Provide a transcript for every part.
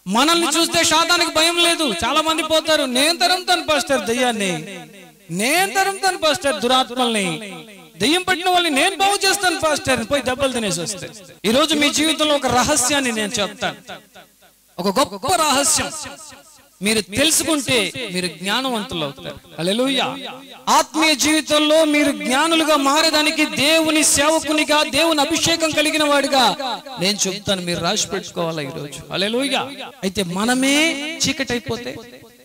మనల్ని చూస్తే శాతానికి భయం లేదు చాలా మంది పోతారు నేను తరుముతాను పాస్టర్ దయ్యాన్ని నేను తరుముతాను పాస్టర్ దురాత్మల్ని దెయ్యం పట్టిన వాళ్ళని నేను బాగు చేస్తాను పాస్టర్ పోయి దెబ్బలు తినేసి వస్తాయి ఈ రోజు మీ జీవితంలో ఒక రహస్యాన్ని నేను చెప్తాను ఒక గొప్ప రహస్యం మీరు తెలుసుకుంటే మీరు జ్ఞానవంతులు అవుతారు హల్లెలూయా ఆత్మీయ జీవితంలో మీరు జ్ఞానులుగా మారేదానికి దేవుని సేవకునిగా దేవుని అభిషేకం కలిగిన వాడిగా నేను చెప్తాను మీరు రాసి పెట్టుకోవాలా ఈరోజు హల్లెలూయా అయితే మనమే చీకటి అయిపోతే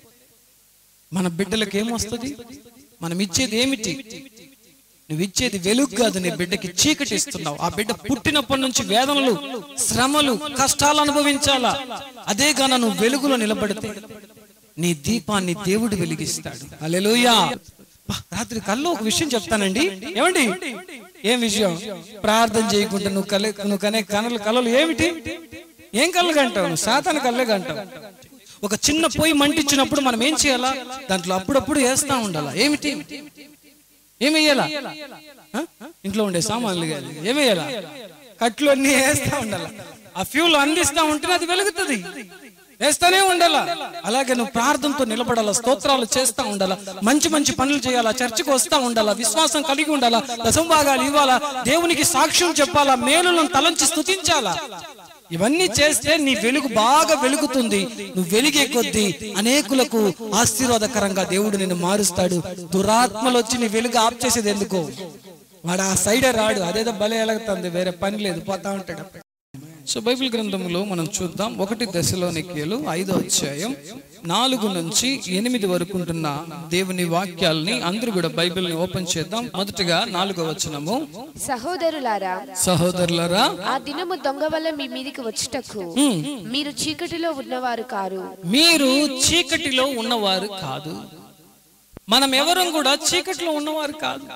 మన బిడ్డలకు ఏమొస్తుంది మనం ఇచ్చేది ఏమిటి నువ్వు ఇచ్చేది వెలుగు కాదు నీ బిడ్డకి చీకటి ఇస్తున్నావు ఆ బిడ్డ పుట్టినప్పటి నుంచి వేదనలు శ్రమలు కష్టాలు అనుభవించాలా అదే గాన నువ్వు వెలుగులో నిలబడితే నీ దీపాన్ని దేవుడు వెలిగిస్తాడు అలెలుయా రాత్రి కల్లో ఒక విషయం చెప్తానండి ఏమండి ఏం విషయం ప్రార్థన చేయకుండా నువ్వు కలే నువ్వు కనే కనలు కలలు ఏమిటి ఏం కళ్ళు కంటావు నువ్వు సాతాను కళ్ళే కంటావు ఒక చిన్న పొయ్యి మంటించినప్పుడు మనం ఏం చేయాలా దాంట్లో అప్పుడప్పుడు వేస్తా ఉండాలా ఏమిటి ఏమేయాలా ఆ? ఇంట్లో ఉండే సామాన్లు కానీ ఏమేయాలా కట్లు అన్ని వేస్తా ఉండాలా ఆ ఫ్యూల్ అందిస్తా ఉంటేనే అది వెలుగుతుంది వేస్తానే ఉండాలా అలాగే నువ్వు ప్రార్థనతో నిలబడాలా స్తోత్రాలు చేస్తా ఉండాలా మంచి మంచి పనులు చేయాలా చర్చకు వస్తా ఉండాలా విశ్వాసం కలిగి ఉండాలా దశంభాగాలు ఇవ్వాలా దేవునికి సాక్ష్యం చెప్పాలా మేలులను తలంచి స్తుతించాలా ఇవన్నీ చేస్తే నీ వెలుగు బాగా వెలుగుతుంది నువ్వు వెలిగే కొద్దీ అనేకులకు ఆశీర్వాదకరంగా దేవుడు నిన్ను మారుస్తాడు దురాత్మలు వచ్చి నీ వెలుగు ఆఫ్ చేసేది ఎందుకు వాడు ఆ సైడే రాడు అదేదో బలే ఎలగుతుంది వేరే పని లేదు పోతా ఉంటాడు సో బైబిల్ గ్రంథంలో మనం చూద్దాం ఒకటి దశలోనికేలు ఐదో అధ్యాయం నాలుగు నుంచి ఎనిమిది వరకు ఉంటున్న దేవుని వాక్యాల్ని అందరూ కూడా బైబిల్ని ఓపెన్ చేద్దాం మొదటగా నాలుగో వచనము సహోదరులారా సహోదరులరా ఆ దినము దొంగ వల్ల మీ మీదికి వచ్చుటకు మీరు చీకటిలో ఉన్నవారు కారు మీరు చీకటిలో ఉన్నవారు కాదు మనం ఎవరం కూడా చీకటిలో ఉన్నవారు కాదు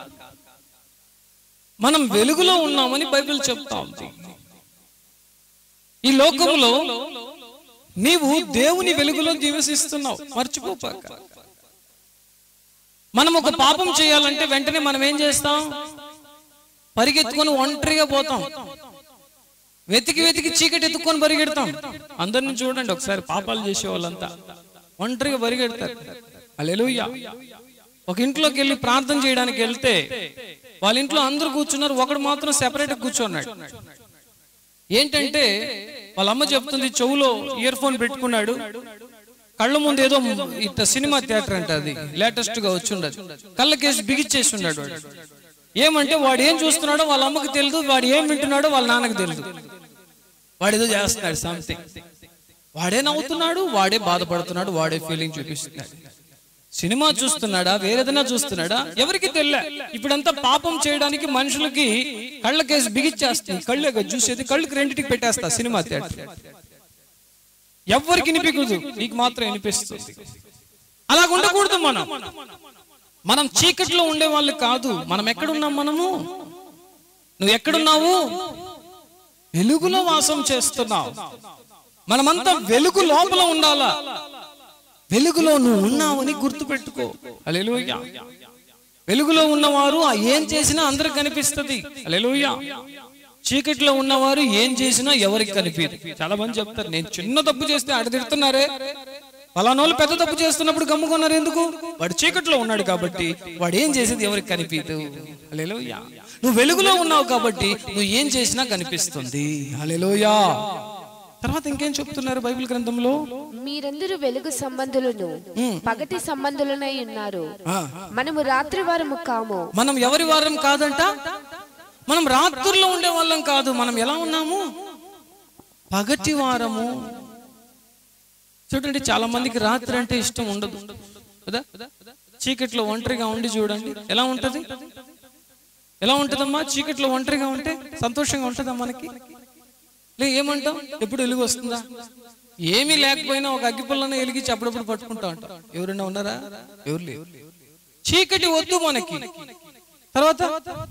మనం వెలుగులో ఉన్నామని బైబిల్ చెప్తా ఉంది ఈ లోకంలో నీవు దేవుని వెలుగులో జీవసిస్తున్నావు మర్చిపోపాక మనం ఒక పాపం చేయాలంటే వెంటనే మనం ఏం చేస్తాం పరిగెత్తుకొని ఒంటరిగా పోతాం వెతికి వెతికి చీకటి ఎత్తుకొని పరిగెడతాం అందరిని చూడండి ఒకసారి పాపాలు చేసే వాళ్ళంతా ఒంటరిగా పరిగెడతారు అలెలుయ్యా ఒక ఇంట్లోకి వెళ్ళి ప్రార్థన చేయడానికి వెళ్తే వాళ్ళ ఇంట్లో అందరూ కూర్చున్నారు ఒకడు మాత్రం సెపరేట్ కూర్చున్నాడు ఏంటంటే వాళ్ళ అమ్మ చెప్తుంది చెవులో ఇయర్ ఫోన్ పెట్టుకున్నాడు కళ్ళ ముందు ఏదో ఇట్ట సినిమా థియేటర్ అంట అది లేటెస్ట్ గా వచ్చి ఉండదు కళ్ళకేసి బిగిచ్చేసి ఉన్నాడు వాడు ఏమంటే వాడు ఏం చూస్తున్నాడో వాళ్ళ అమ్మకి తెలియదు వాడు ఏం వింటున్నాడో వాళ్ళ నాన్నకి తెలియదు వాడు ఏదో చేస్తున్నాడు సంథింగ్ వాడే నవ్వుతున్నాడు వాడే బాధపడుతున్నాడు వాడే ఫీలింగ్ చూపిస్తున్నాడు సినిమా చూస్తున్నాడా వేరేదైనా చూస్తున్నాడా ఎవరికి తెలియ ఇప్పుడంతా పాపం చేయడానికి మనుషులకి కళ్ళకేసి బిగిచ్చేస్తుంది కళ్ళు చూసేది కళ్ళకి రెండింటికి పెట్టేస్తా సినిమా థియేటర్ ఎవరికి వినిపించదు నీకు మాత్రం వినిపిస్తుంది అలా ఉండకూడదు మనం మనం చీకట్లో ఉండే వాళ్ళు కాదు మనం ఎక్కడున్నాం మనము నువ్వు ఎక్కడున్నావు వెలుగులో వాసం చేస్తున్నావు మనమంతా వెలుగు లోపల ఉండాలా వెలుగులో నువ్వు ఉన్నావని గుర్తుపెట్టుకో అలెలుయ్యా వెలుగులో ఉన్నవారు ఆ ఏం చేసినా అందరికి కనిపిస్తుంది అలెలుయ్యా చీకటిలో ఉన్నవారు ఏం చేసినా ఎవరికి కనిపించదు చాలా మంది చెప్తారు నేను చిన్న తప్పు చేస్తే ఆడ తిడుతున్నారే పలానోళ్ళు పెద్ద తప్పు చేస్తున్నప్పుడు గమ్ముకున్నారు ఎందుకు వాడు చీకట్లో ఉన్నాడు కాబట్టి వాడు ఏం చేసేది ఎవరికి కనిపించదు అలెలుయ్యా నువ్వు వెలుగులో ఉన్నావు కాబట్టి నువ్వు ఏం చేసినా కనిపిస్తుంది అలెలుయా తర్వాత ఇంకేం చెప్తున్నారు బైబిల్ గ్రంథంలో మీరందరూ వెలుగు సంబంధులను పగటి సంబంధులనై ఉన్నారు ఆ, మనము రాత్రి వారము కాము మనం ఎవరి వారం కాదంట మనం రాత్రుల్లో ఉండే వాళ్ళం కాదు మనం ఎలా ఉన్నాము పగటి వారము చూడండి చాలా మందికి రాత్రి అంటే ఇష్టం ఉండదు కదా చీకట్లో ఒంటరిగా ఉండి చూడండి ఎలా ఉంటది ఎలా ఉంటదమ్మా చీకట్లో ఒంటరిగా ఉంటే సంతోషంగా ఉంటుందా మనకి లే ఏమంటాం ఎప్పుడు వెలుగు వస్తుందా ఏమీ లేకపోయినా ఒక అగ్గిపుల్లని వెలిగించి అప్పుడప్పుడు పట్టుకుంటా ఉంటాం ఎవరైనా ఉన్నారా ఎవరు లేరు చీకటి వద్దు మనకి తర్వాత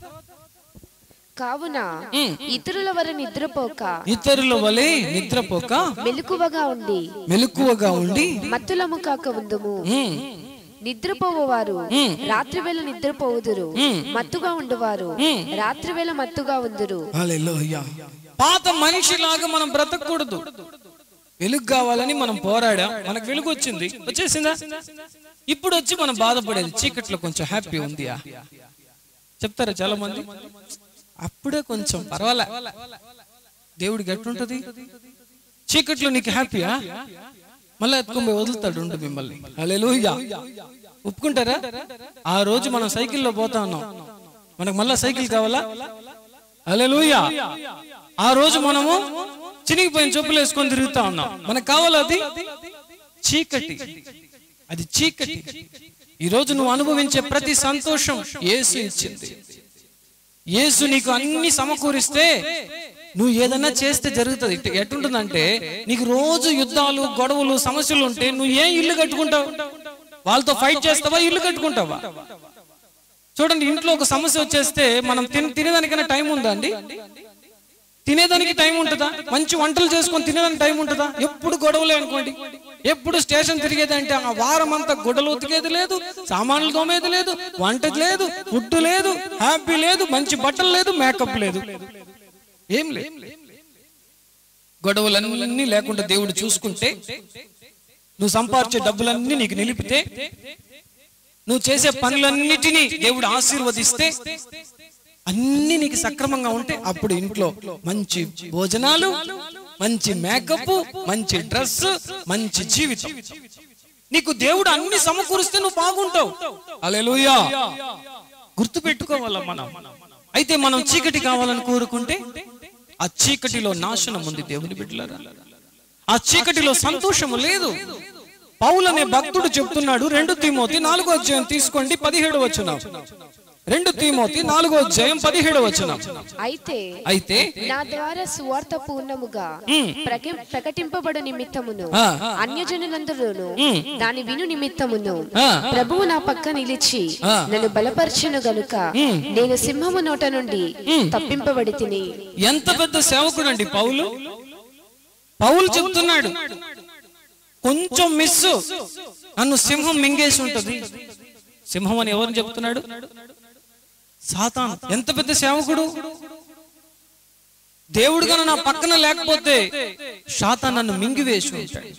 కావున ఇతరుల వర నిద్రపోక ఇతరుల వలె నిద్రపోక మెలకువగా ఉండి మెలకువగా ఉండి మత్తులము కాక ఉందుము ఉమ్, నిద్రపోవువారు రాత్రి వేళ నిద్రపోవుదురు మత్తుగా ఉండువారు రాత్రి వేళ మత్తుగా ఉందురు హల్లెలూయా. పాత మనిషిలాగా మనం బ్రతకూడదు వెలుగు కావాలని మనం పోరాడాం మనకు వెలుగు వచ్చింది వచ్చేసిందా ఇప్పుడు వచ్చి మనం బాధపడేది చీకట్లో కొంచెం హ్యాపీ ఉందియా చెప్తారా చాలా మంది అప్పుడే కొంచెం పర్వాలే దేవుడికి ఎట్లుంటది చీకట్లో నీకు హ్యాపీయా మళ్ళీ ఎత్తుకొని పోయి వదులుతాడు ఉండు మిమ్మల్ని హల్లెలూయా ఒప్పుకుంటారా ఆ రోజు మనం సైకిల్లో పోతా ఉన్నాం మనకు మళ్ళా సైకిల్ కావాలా హల్లెలూయా ఆ రోజు మనము చినిగిపోయిన చెప్పులు వేసుకొని తిరుగుతా ఉన్నాం మనకు కావాలా అది చీకటి అది చీకటి ఈ రోజు నువ్వు అనుభవించే ప్రతి సంతోషం యేసు ఇచ్చింది యేసు నీకు అన్ని సమకూరిస్తే నువ్వు ఏదైనా చేస్తే జరుగుతుంది ఇట్- ఎట్టుంటుందంటే నీకు రోజు యుద్ధాలు గొడవలు సమస్యలు ఉంటే నువ్వు ఏం ఇల్లు కట్టుకుంటావు వాళ్ళతో ఫైట్ చేస్తావా ఇల్లు కట్టుకుంటావా చూడండి ఇంట్లో ఒక సమస్య వచ్చేస్తే మనం తిన తినేదానికైనా టైం ఉందా అండి తినేదానికి టైం ఉంటుందా మంచి వంటలు చేసుకొని తినేదానికి టైం ఉంటుందా ఎప్పుడు గొడవలే అనుకోండి ఎప్పుడు స్టేషన్ తిరిగేదంటే ఆ వారం అంతా గుడ్డలు ఉతికేది లేదు సామాన్లు తోమేది లేదు వంట లేదు ఫుడ్ లేదు హ్యాపీ లేదు మంచి బట్టలు లేదు మేకప్ లేదు ఏం లేదు గొడవలన్నీ లేకుండా దేవుడు చూసుకుంటే నువ్వు సంపాదించే డబ్బులన్నీ నీకు నిలిపితే నువ్వు చేసే పనులన్నిటినీ దేవుడు ఆశీర్వదిస్తే అన్ని నీకు సక్రమంగా ఉంటే అప్పుడు ఇంట్లో మంచి భోజనాలు మంచి మేకప్ మంచి డ్రెస్ మంచి జీవితం నీకు దేవుడు అన్ని సమకూరిస్తే నువ్వు బాగుంటావు అలెలుయా గుర్తు పెట్టుకోవాలా మనం అయితే మనం చీకటి కావాలని కోరుకుంటే ఆ చీకటిలో నాశనం ఉంది దేవుని బిడ్డలారా ఆ చీకటిలో సంతోషము లేదు పౌలనే భక్తుడు చెప్తున్నాడు రెండు తీమోతి నాలుగో అధ్యాయం తీసుకోండి పదిహేడు వచ్చిన రెండు తీమోతి నాలుగో అధ్యాయం పదిహేడు వచ్చిన అయితే అయితే నా ద్వారా సువార్త పూర్ణముగా ప్రకి- ప్రకటింపబడు నిమిత్తమును ఆ. అన్యజనులందరూను ఉమ్. దాని విను నిమిత్తమును ఆ. ప్రభువు నా పక్క నిలిచి ఆ. నన్ను బలపరచును గనుక నేను సింహము నోట నుండి తప్పింపబడి తిని ఎంత పెద్ద సేవకుడు అండి పౌలు పౌలు చెప్తున్నాడు కొంచెం మిస్ నన్ను సింహం మింగేసి ఉంటది సింహం అని ఎవరిని చెప్తున్నాడు సాతాన్ ఎంత పెద్ద సేవకుడు దేవుడు కన్నా నా పక్కన లేకపోతే శాతాన్ నన్ను మింగివేసి ఉంటాడు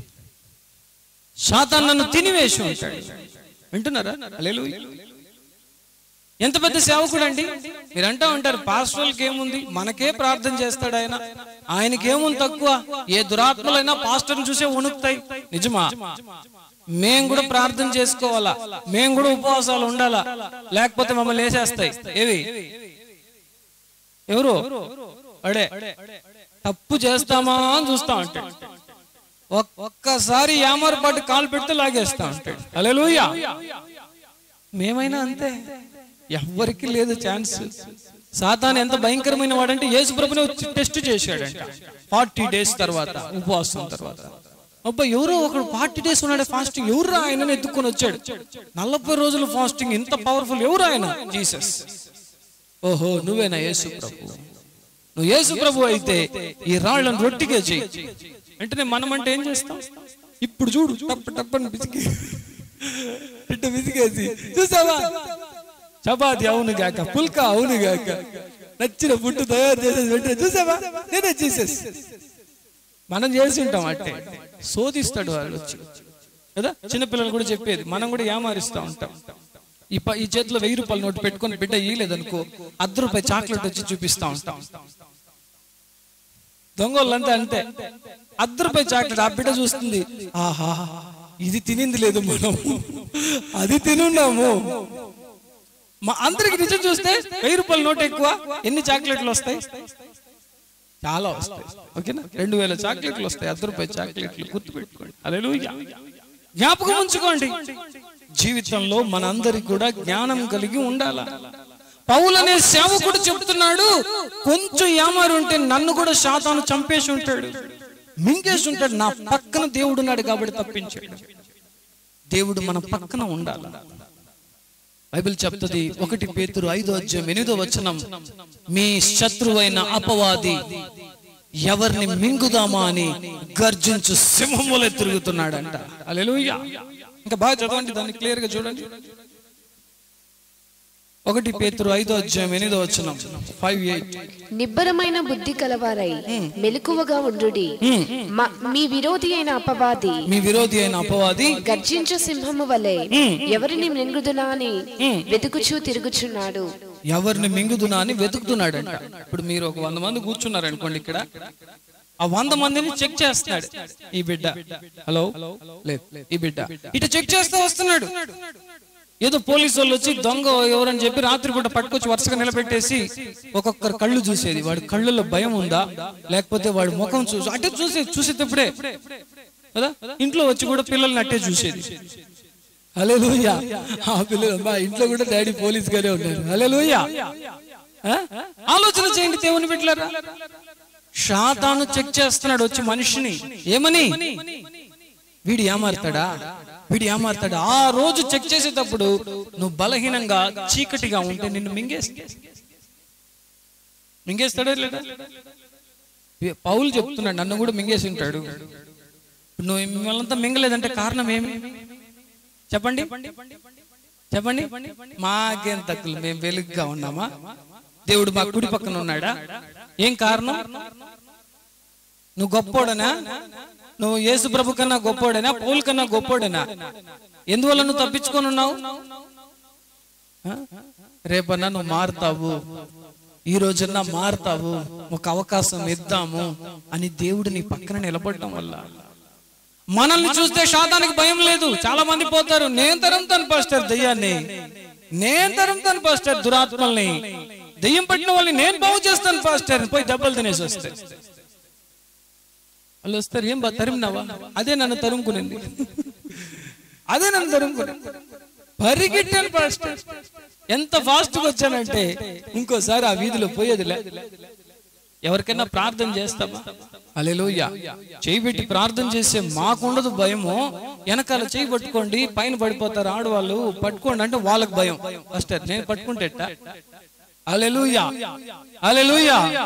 శాతాన్ నన్ను తినివేసి ఉంటాడు వింటున్నారా హల్లెలూయా ఎంత పెద్ద సేవకుడు అండి మీరు అంటా ఉంటారు పాస్టర్లకి ఏముంది మనకే ప్రార్థన చేస్తాడు ఆయన ఆయనకి ఏముంది తక్కువ ఏ దురాత్మలైనా పాస్టర్ని చూసే వణుకుతాయి నిజమా మేం కూడా ప్రార్థన చేసుకోవాలా మేం కూడా ఉపవాసాలు ఉండాలా లేకపోతే మమ్మల్ని వేసేస్తాయి ఏవి ఎవరు అడే తప్పు చేస్తామా అని చూస్తా ఉంటాడు ఒక్- ఒక్కసారి యామరపాటు కాలు పెడితే లాగేస్తా ఉంటాడు అలెలుయ్యా మేమైనా అంతే ఎవ్వరికి లేదు ఛాన్స్ సాతాన్ ఎంత భయంకరమైన వాడంటే యేసు ప్రభుని వచ్చి టెస్ట్ చేశాడంట ఫార్టీ డేస్ తర్వాత ఉపవాసం తర్వాత అబ్బా ఎవరో ఒకడు ఫార్టీ డేస్ ఉన్నాడు ఫాస్టింగ్ ఎవరు ఆయన ఎత్తుకొని వచ్చాడు నలభై రోజులు ఫాస్టింగ్ ఇంత పవర్ఫుల్ ఎవరు ఆయన జీసస్ ఓహో నువ్వేనా యేసు ప్రభు నువ్వు యేసు ప్రభు అయితే ఈ రాళ్ళను రొట్టిగా చెయ్యి వెంటనే మనం అంటే ఏం చేస్తాం ఇప్పుడు చూడు టప్ టప్పని పిసికి ఇట్ట విసిగేసి చూసావా చపాతి అవును గాక పుల్క అవును గాక నచ్చిన ఫుడ్ తయారు చేసేసి వెంటనే చూసావా నేనే చేసేసి మనం చేసి ఉంటాం అంటే శోధిస్తాడు వాళ్ళు వచ్చి కదా చిన్నపిల్లలు కూడా చెప్పేది మనం కూడా ఏమారిస్తా ఉంటాం ఈ ప- ఈ చేతిలో వెయ్యి రూపాయలు నోటు పెట్టుకొని బిడ్డ ఇయ్యలేదనుకో అర్ధ రూపాయి చాక్లెట్ వచ్చి చూపిస్తా ఉంటాం దొంగోళ్ళంతా అంతే అర్ధ రూపాయి చాక్లెట్ ఆ బిడ్డ చూస్తుంది ఆహా ఇది తినింది లేదు మనం అది తినున్నాము మా అందరికి నిజం చూస్తే వెయ్యి రూపాయల నోట్ ఎక్కువ ఎన్ని చాక్లెట్లు వస్తాయి చాలా వస్తాయి ఓకేనా రెండు వేల చాక్లెట్లు వస్తాయి అర్ధ రూపాయి చాక్లెట్లు గుర్తుపెట్టుకోండి అలెలుయ్యా జ్ఞాపకం ఉంచుకోండి జీవితంలో మనందరికి కూడా జ్ఞానం కలిగి ఉండాలా పౌలనే సేవకుడు చెప్తున్నాడు కొంచెం యామారు ఉంటే నన్ను కూడా శాతాను చంపేసి ఉంటాడు మింగేసి ఉంటాడు నా పక్కన దేవుడు ఉన్నాడు కాబట్టి తప్పించాడు దేవుడు మన పక్కన ఉండాలి బైబిల్ చెప్తుంది ఒకటి పేతురు ఐదో అధ్యాయం ఎనిమిదో వచనం మీ శత్రువైన అపవాది ఎవరిని మింగుదామా అని గర్జించు సింహములే తిరుగుతున్నాడంట అలెలుయ్యా ఇంకా బాగా చదవండి దాన్ని క్లియర్ గా చూడండి ఒకటి పేతురు ఐదో అధ్యాయం ఎనిమిదో వచ్చిన ఫైవ్ ఎయిట్ నిబ్బరమైన బుద్ధి కలవారై మెలకువగా ఉండుడి మ- మీ విరోధి అయిన అపవాది మీ విరోధి అయిన అపవాది గర్జించు సింహము వలె ఎవరిని మృంగుదునా అని వెతుకుచూ తిరుగుచున్నాడు ఎవరిని మింగుదునా అని వెతుకుతున్నాడంట ఇప్పుడు మీరు ఒక వంద మంది కూర్చున్నారు అనుకోండి ఇక్కడ ఆ వంద మందిని చెక్ చేస్తున్నాడు ఈ బిడ్డ హలో లేదు ఈ బిడ్డ ఇటు చెక్ చేస్తూ వస్తున్నాడు ఏదో పోలీసు వాళ్ళు వచ్చి దొంగ ఎవరని చెప్పి రాత్రిపూట పట్టుకొచ్చి వరుసగా నిలబెట్టేసి ఒక్కొక్కరు కళ్ళు చూసేది వాడి కళ్ళల్లో భయం ఉందా లేకపోతే వాడి ముఖం చూసి అటే చూసేది చూసేటప్పుడే కదా ఇంట్లో వచ్చి కూడా పిల్లల్ని అట్టే చూసేది హలే ఆ పిల్లలు మా ఇంట్లో కూడా డాడీ పోలీస్ గానే ఉన్నారు హలే ఆలోచన చేయండి దేవుని బిడ్డలారా షాతాను చెక్ చేస్తున్నాడు వచ్చి మనిషిని ఏమని వీడు ఏమారుతాడా వీడు ఏమారుతాడా ఆ రోజు చెక్ చేసేటప్పుడు నువ్వు బలహీనంగా చీకటిగా ఉంటే నిన్ను మింగేస్తా మింగేస్తాడా లేదా పౌలు చెప్తున్నాడు నన్ను కూడా మింగేసి ఉంటాడు నువ్వు మిమ్మల్నంతా మింగలేదంటే కారణం ఏమి చెప్పండి చెప్పండి మాకేం తక్కువ మేము వెలుగుగా ఉన్నామా దేవుడు మా కుడి పక్కన ఉన్నాడా ఏం కారణం నువ్వు గొప్పోడనా నువ్వు యేసు ప్రభు కన్నా గొప్పోడనా పౌల్ కన్నా గొప్పోడనా ఎందువల్ల నువ్వు తప్పించుకొని ఉన్నావు ఆ? రేపన్నా నువ్వు మారుతావు ఈ రోజన్నా మారుతావు ఒక అవకాశం ఇద్దాము అని దేవుడు నీ పక్కన నిలబడటం వల్ల మనల్ని చూస్తే శాతానికి భయం లేదు చాలా మంది పోతారు నేను తరుముతాను పాస్టర్ దయ్యాన్ని నేను తరుముతాను పాస్టర్ దురాత్మల్ని దయ్యం పట్టిన వాళ్ళని నేను బాగు చేస్తాను పాస్టర్ పోయి దెబ్బలు తినేసి వస్తాయి వాళ్ళు వస్తారు ఏం బా తరిమినావా అదే నన్ను తరుముకునింది అదే నన్ను తరుముకునింది పరిగెట్టాను పాస్టర్ ఎంత ఫాస్ట్ గా వచ్చానంటే ఇంకోసారి ఆ వీధిలో పోయేదిలే ఎవరికైనా ప్రార్థన చేస్తామా అలెలుయ్య చేయి పెట్టి ప్రార్థన చేసే మాకుండదు భయము వెనకాల చేయి పట్టుకోండి పైన పడిపోతారు ఆడవాళ్ళు పట్టుకోండి అంటే వాళ్ళకి భయం ఫస్ట్ నేను పట్టుకుంటే అలెలుయ్య అలెలుయ్య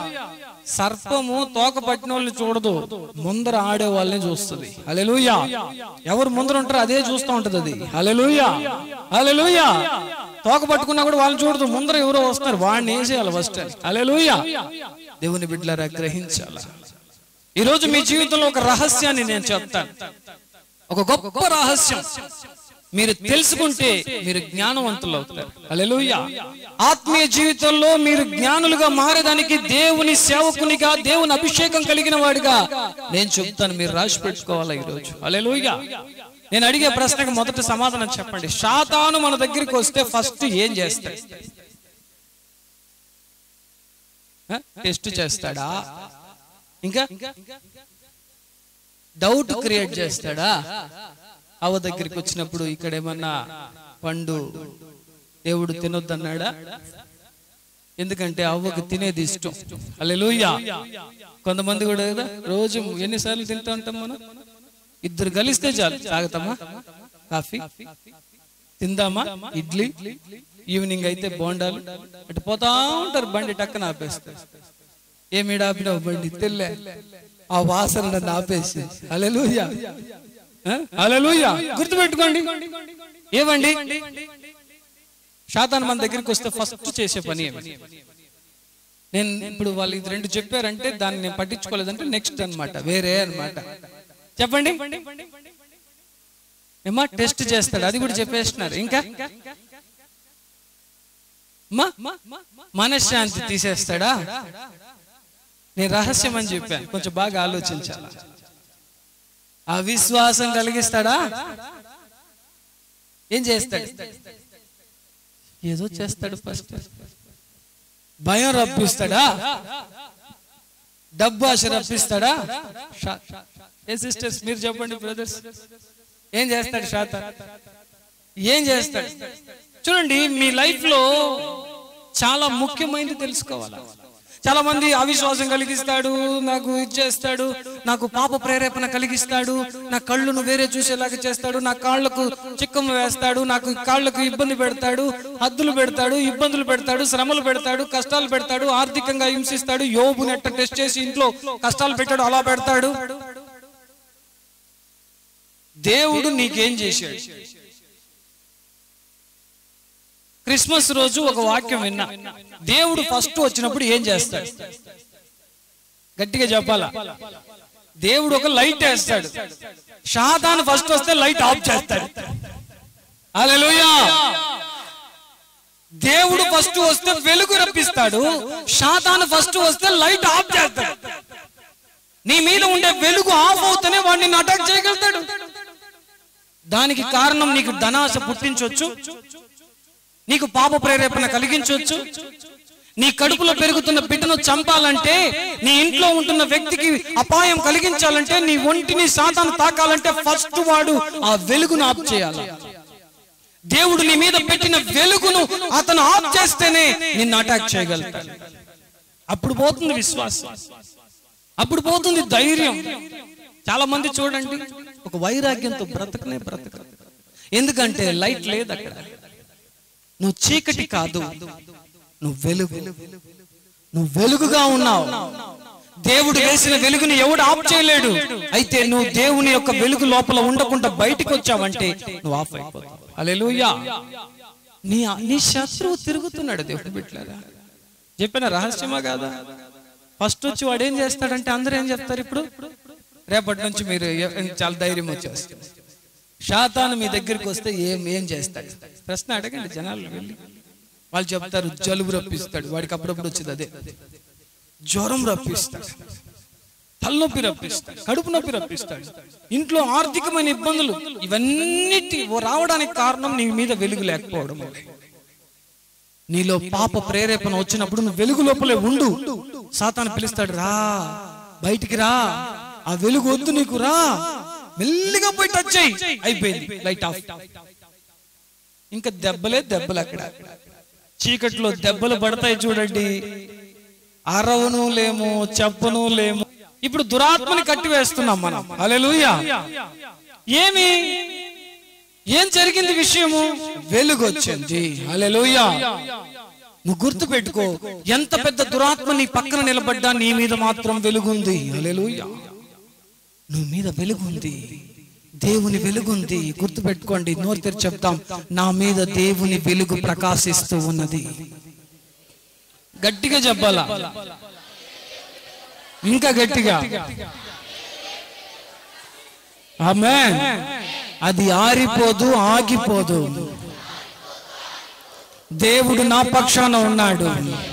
సర్పము తోక పట్టిన వాళ్ళని చూడదు ముందర ఆడే వాళ్ళని చూస్తుంది అలెలుయ్య ఎవరు ముందర ఉంటారో అదే చూస్తూ ఉంటది అది అలెలుయ్య అలెలుయ్య తోక పట్టుకున్నా కూడా వాళ్ళని చూడదు ముందర ఎవరో వస్తారు వాడిని వేసేయాలి ఫస్ట్ అలెలుయ్య దేవుని బిడ్డలారా గ్రహించాల ఈ రోజు మీ జీవితంలో ఒక రహస్యాన్ని నేను చెప్తాను ఒక గొప్ప రహస్యం మీరు తెలుసుకుంటే మీరు జ్ఞానవంతులు అవుతారు హల్లెలూయా ఆత్మీయ జీవితంలో మీరు జ్ఞానులుగా మారేదానికి దేవుని సేవకునిగా దేవుని అభిషేకం కలిగిన వాడిగా నేను చెప్తాను మీరు రాసి పెట్టుకోవాలా ఈరోజు హల్లెలూయా నేను అడిగే ప్రశ్నకు మొదట సమాధానం చెప్పండి శాతాను మన దగ్గరికి వస్తే ఫస్ట్ ఏం చేస్తాడు టెస్ట్ చేస్తాడా ఇంకా డౌట్ క్రియేట్ చేస్తాడా అవ దగ్గరికి వచ్చినప్పుడు ఇక్కడ ఏమన్నా పండు దేవుడు తినొద్దన్నాడా ఎందుకంటే అవ్వకు తినేది ఇష్టం అల్లెలుయ్యా కొంతమంది కూడా కదా రోజు ఎన్నిసార్లు తింటా ఉంటాం మనం ఇద్దరు కలిస్తే చాలు తాగుతామా కాఫీ తిందామా ఇడ్లీ ఈవినింగ్ అయితే బోండాలు అటు పోతా ఉంటారు బండి టక్కన ఆపేస్తారు ఏమిడ ఆపినావు బండి తెల్లే ఆ వాసన నన్ను ఆపేసి అలెలుయ్యా అలెలుయ్యా గుర్తుపెట్టుకోండి ఏమండి శాతాన్ మన దగ్గరికి వస్తే ఫస్ట్ చేసే పని ఏమి నేను ఇప్పుడు వాళ్ళు ఇది రెండు చెప్పారంటే దాన్ని నేను పట్టించుకోలేదంటే నెక్స్ట్ అన్నమాట వేరే అన్నమాట చెప్పండి ఏమా టెస్ట్ చేస్తాడు అది కూడా చెప్పేస్తున్నారు ఇంకా మా మనశ్శాంతి తీసేస్తాడా నేను రహస్యం అని చెప్పాను కొంచెం బాగా ఆలోచించాలి అవిశ్వాసం కలిగిస్తాడా ఏం చేస్తాడు ఏదో చేస్తాడు ఫస్ట్ భయం రప్పిస్తాడా డబ్బు ఆశ రప్పిస్తాడా షా- ఏ సిస్టర్స్ మీరు చెప్పండి బ్రదర్స్ ఏం చేస్తాడు శాత ఏం చేస్తాడు చూడండి మీ లైఫ్ లో చాలా ముఖ్యమైనది తెలుసుకోవాలి చాలా మంది అవిశ్వాసం కలిగిస్తాడు నాకు ఇచ్చేస్తాడు నాకు పాప ప్రేరేపణ కలిగిస్తాడు నా కళ్ళును వేరే చూసేలాగా చేస్తాడు నా కాళ్ళకు చిక్కము వేస్తాడు నాకు కాళ్ళకు ఇబ్బంది పెడతాడు హద్దులు పెడతాడు ఇబ్బందులు పెడతాడు శ్రమలు పెడతాడు కష్టాలు పెడతాడు ఆర్థికంగా హింసిస్తాడు యోబుని ఎట్ట టెస్ట్ చేసి ఇంట్లో కష్టాలు పెట్టాడు అలా పెడతాడు దేవుడు నీకేం చేశాడు క్రిస్మస్ రోజు ఒక వాక్యం విన్నా దేవుడు ఫస్ట్ వచ్చినప్పుడు ఏం చేస్తాడు గట్టిగా చెప్పాలా దేవుడు ఒక లైట్ వేస్తాడు షాదాన్ ఫస్ట్ వస్తే లైట్ ఆఫ్ చేస్తాడు హల్లెలూయా దేవుడు ఫస్ట్ వస్తే వెలుగు రప్పిస్తాడు షాతాను ఫస్ట్ వస్తే లైట్ ఆఫ్ చేస్తాడు నీ మీద ఉండే వెలుగు ఆఫ్ అవుతూనే వాడిని అటాక్ చేయగలుగుతాడు దానికి కారణం నీకు ధనాశ పుట్టించవచ్చు నీకు పాప ప్రేరేపణ కలిగించవచ్చు నీ కడుపులో పెరుగుతున్న బిడ్డను చంపాలంటే నీ ఇంట్లో ఉంటున్న వ్యక్తికి అపాయం కలిగించాలంటే నీ ఒంటిని సాతాను తాకాలంటే ఫస్ట్ వాడు ఆ వెలుగును ఆఫ్ చేయాలి దేవుడు నీ మీద పెట్టిన వెలుగును అతను ఆఫ్ చేస్తేనే నిన్ను అటాక్ చేయగలుగుతాడు అప్పుడు పోతుంది విశ్వాసం అప్పుడు పోతుంది ధైర్యం చాలా మంది చూడండి ఒక వైరాగ్యంతో బ్రతకనే బ్రతక ఎందుకంటే లైట్ లేదు అక్కడ నువ్వు చీకటి కాదు నువ్వు వెలుగు నువ్వు వెలుగుగా ఉన్నావు దేవుడు వేసిన వెలుగుని ఎవడు ఆఫ్ చేయలేడు అయితే నువ్వు దేవుని యొక్క వెలుగు లోపల ఉండకుండా బయటికి వచ్చావంటే నువ్వు ఆఫ్ అయిపోతావు హల్లెలూయా నీ నీ శత్రువు తిరుగుతున్నాడు దేవుడు బిడ్డలారా చెప్పిన రహస్యమా కాదా ఫస్ట్ వచ్చి వాడు ఏం చేస్తాడంటే అందరూ ఏం చెప్తారు ఇప్పుడు రేపటి నుంచి మీరు ఎ- చాలా ధైర్యం వచ్చేస్తుంది శాతాను మీ దగ్గరికి వస్తే ఏం ఏం చేస్తాడు ప్రశ్న అడగండి జనాలు వెళ్ళి వాళ్ళు చెప్తారు జలుబు రప్పిస్తాడు వాడికి అప్పుడప్పుడు వచ్చేది అదే జ్వరం రప్పిస్తాడు తలనొప్పి రప్పిస్తాడు కడుపు నొప్పి రప్పిస్తాడు ఇంట్లో ఆర్థికమైన ఇబ్బందులు ఇవన్నిటి రావడానికి కారణం నీ మీద వెలుగు లేకపోవడం నీలో పాప ప్రేరేపణ వచ్చినప్పుడు నువ్వు వెలుగు లోపలే ఉండు సాతాను పిలుస్తాడు రా బయటికి రా ఆ వెలుగు వద్దు నీకు రా మెల్లిగా పోయి టచ్ చేయి అయిపోయింది లైట్ ఆఫ్ ఇంకా దెబ్బలే దెబ్బలు అక్కడ చీకట్లో దెబ్బలు పడతాయి చూడండి అరవను లేము చెప్పను లేము ఇప్పుడు దురాత్మని కట్టి వేస్తున్నాం మనం అలెలుయా ఏమి ఏం జరిగింది విషయము వెలుగు వచ్చింది అలెలుయా నువ్వు గుర్తు పెట్టుకో ఎంత పెద్ద దురాత్మ నీ పక్కన నిలబడ్డా నీ మీద మాత్రం వెలుగుంది అలెలుయా నువ్వు మీద వెలుగుంది దేవుని వెలుగుంది గుర్తు పెట్టుకోండి నోరు తెరిచి చెప్తాం నా మీద దేవుని వెలుగు ప్రకాశిస్తూ ఉన్నది గట్టిగా చెప్పాలా ఇంకా గట్టిగా ఆమె అది ఆరిపోదు ఆగిపోదు దేవుడు నా పక్షాన ఉన్నాడు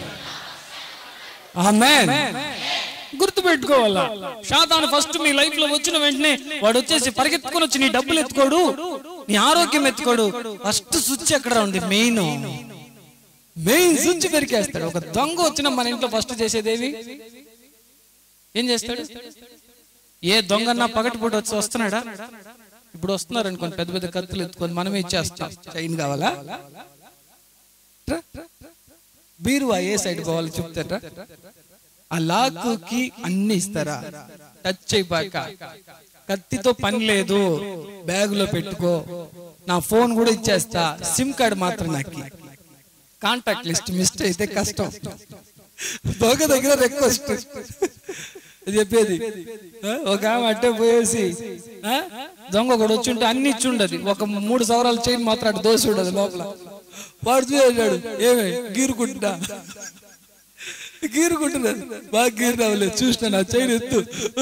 ఆమె గుర్తు పెట్టుకోవాలా శాతాను ఫస్ట్ మీ లైఫ్ లో వచ్చిన వెంటనే వాడు వచ్చేసి పరిగెత్తుకొని వచ్చి నీ డబ్బులు ఎత్తుకోడు నీ ఆరోగ్యం ఎత్తుకోడు ఫస్ట్ స్విచ్ ఎక్కడ ఉంది మెయిన్ మెయిన్ స్విచ్ పెరికేస్తాడు ఒక దొంగ వచ్చిన మన ఇంట్లో ఫస్ట్ చేసేదేవి ఏం చేస్తాడు ఏ దొంగన్నా పగటిపూట వచ్చి వస్తున్నాడా ఇప్పుడు వస్తున్నారు అనుకోండి పెద్ద పెద్ద కత్తులు ఎత్తుకొని మనమే ఇచ్చేస్తాం చైన్ కావాలా రా, బీరువా ఏ సైడ్ పోవాలి చెప్తారా ఆ లాక్ కి అన్ని ఇస్తారా టచ్ అయిపోయాక కత్తితో పని లేదు బ్యాగ్ లో పెట్టుకో నా ఫోన్ కూడా ఇచ్చేస్తా సిమ్ కార్డ్ మాత్రం నాకు కాంటాక్ట్ లిస్ట్ మిస్ అయితే కష్టం దొంగ దగ్గర రిక్వెస్ట్ చెప్పేది ఆ, ఒక ఆమె అట్టే పోయేసి ఆ, దొంగ ఒకడు వచ్చి ఉంటే అన్ని ఇచ్చి ఉండదు ఒక మూడు సవరాల చైన్ మాత్రం అటు దోసి ఉండదు లోపల వాడు చూసాడు ఏమే గీరుకుంటున్నా గీరుకుంటున్నాడు బాగా గీరు రావలేదు చూసిన నా చైన్ ఎత్తు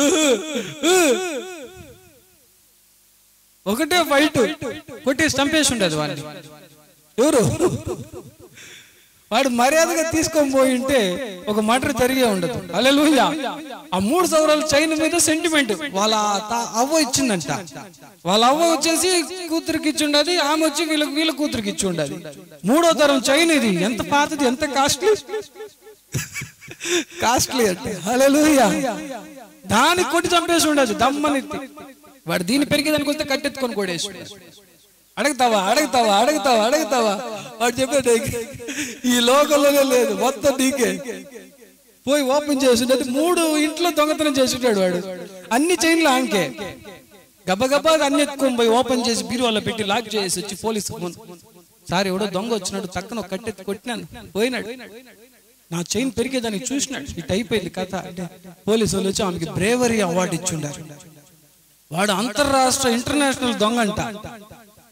ఒకటే ఫైట్ కొట్టి చంపేసి ఉండదు వాడిని ఎవరు వాడు మర్యాదగా తీసుకొని పోయి ఉంటే ఒక మటర్ జరిగే ఉండదు అలెలుయ్య ఆ మూడు సౌరాల చైన్ మీద సెంటిమెంట్ వాళ్ళ తా- అవ్వ ఇచ్చిందంట వాళ్ళ అవ్వ వచ్చేసి కూతురికి ఇచ్చి ఉండదు ఆమె వచ్చి వీళ్ళకి వీళ్ళ కూతురికి ఇచ్చి ఉండదు మూడో తరం చైన్ ఇది ఎంత పాతది ఎంత కాస్ట్లీ కాస్ట్లీ అంటే హల్లెలూయా దానికి కొట్టి చంపేసి ఉండదు దమ్మని వాడు దీన్ని పెరిగేదానికి వస్తే కట్టెత్తుకొని కొడేసి అడుగుతావా అడుగుతావా అడుగుతావా అడుగుతావా వాడు చెప్పాడు ఈ లోకంలోనే లేదు మొత్తం నీకే పోయి ఓపెన్ చేసి ఉండేది మూడు ఇంట్లో దొంగతనం చేసి ఉంటాడు వాడు అన్ని చైన్లు ఆంకే గబగబా అన్ని ఎత్తుకొని పోయి ఓపెన్ చేసి బీరువాలో పెట్టి లాక్ చేసి వచ్చి పోలీసు ఫోన్ సార్ ఎవడో దొంగ వచ్చినాడు చక్కన ఒక కట్టెత్తి కొట్టినాను పోయినాడు నా చైన్ పెరిగేదాన్ని చూసినాడు ఇట్ అయిపోయింది కథ అంటే పోలీసు వాళ్ళు వచ్చి ఆమెకి బ్రేవరీ అవార్డు ఇచ్చిండారు వాడు అంతర్రాష్ట్ర ఇంటర్నేషనల్ దొంగ అంట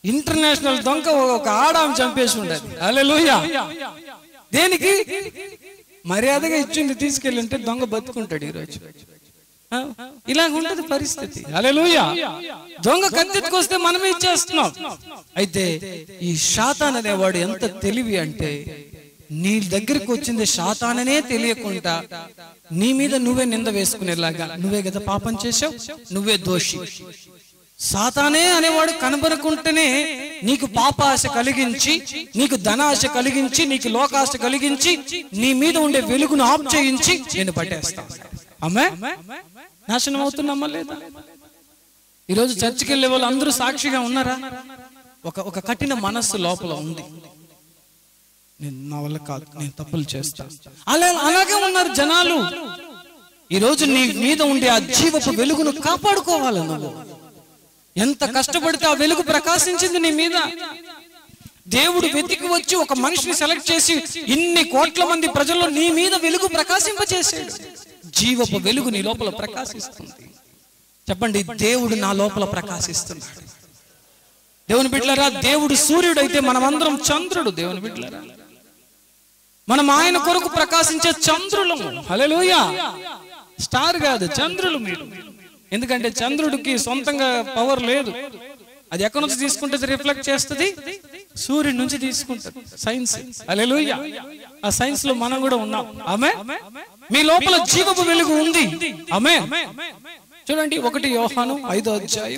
ఇంటర్నేషనల్ దొంగ ఒక ఆడాం చంపేసి ఉండదు అలెలుయ్య దేనికి మర్యాదగా ఇచ్చింది తీసుకెళ్ళి ఉంటే దొంగ బతుకుంటాడు ఈరోజు ఆ, ఇలాగ ఉంటది పరిస్థితి అలెలుయ్య దొంగ కత్తెత్తుకొస్తే మనమే ఇచ్చేస్తున్నాం అయితే ఈ శాతాన్ అనేవాడు ఎంత తెలివి అంటే నీ దగ్గరికి వచ్చింది శాతాననే తెలియకుండా నీ మీద నువ్వే నింద వేసుకునేలాగా నువ్వే కదా పాపం చేసావు నువ్వే దోషి సాతానే అనేవాడు కనబరకుంటేనే నీకు పాపాశ కలిగించి నీకు ధనాశ కలిగించి నీకు లోకాశ కలిగించి నీ మీద ఉండే వెలుగును ఆఫ్ చేయించి నేను పట్టేస్తాను అమ్మే నాశనం అవుతున్నామా లేదా ఈరోజు చర్చికి వెళ్ళే వాళ్ళు అందరూ సాక్షిగా ఉన్నారా ఒక ఒక కఠిన మనస్సు లోపల ఉంది నేను నా వల్ల కాదు నేను తప్పులు చేస్తా అలా అలాగే ఉన్నారు జనాలు ఈరోజు నీ మీద ఉండే ఆ జీవపు వెలుగును కాపాడుకోవాలి నువ్వు ఎంత కష్టపడితే ఆ వెలుగు ప్రకాశించింది నీ మీద దేవుడు వెతికి వచ్చి ఒక మనిషిని సెలెక్ట్ చేసి ఇన్ని కోట్ల మంది ప్రజల్లో నీ మీద వెలుగు ప్రకాశింపచేసాడు జీవపు వెలుగు నీ లోపల ప్రకాశిస్తుంది చెప్పండి దేవుడు నా లోపల ప్రకాశిస్తున్నాడు దేవుని బిడ్డలారా దేవుడు సూర్యుడు అయితే మనమందరం చంద్రుడు దేవుని బిడ్డలారా మనం ఆయన కొరకు ప్రకాశించే చంద్రులము హల్లెలూయా స్టార్ కాదు చంద్రులు మీరు ఎందుకంటే చంద్రుడికి సొంతంగా పవర్ లేదు అది ఎక్కడి నుంచి తీసుకుంటుంది రిఫ్లెక్ట్ చేస్తుంది సూర్యుడి నుంచి తీసుకుంటుంది సైన్స్ హల్లెలూయా ఆ సైన్స్ లో మనం కూడా ఉన్నాం ఆమె మీ లోపల జీవపు వెలుగు ఉంది ఆమె చూడండి ఒకటి యోహాను ఐదో అధ్యాయం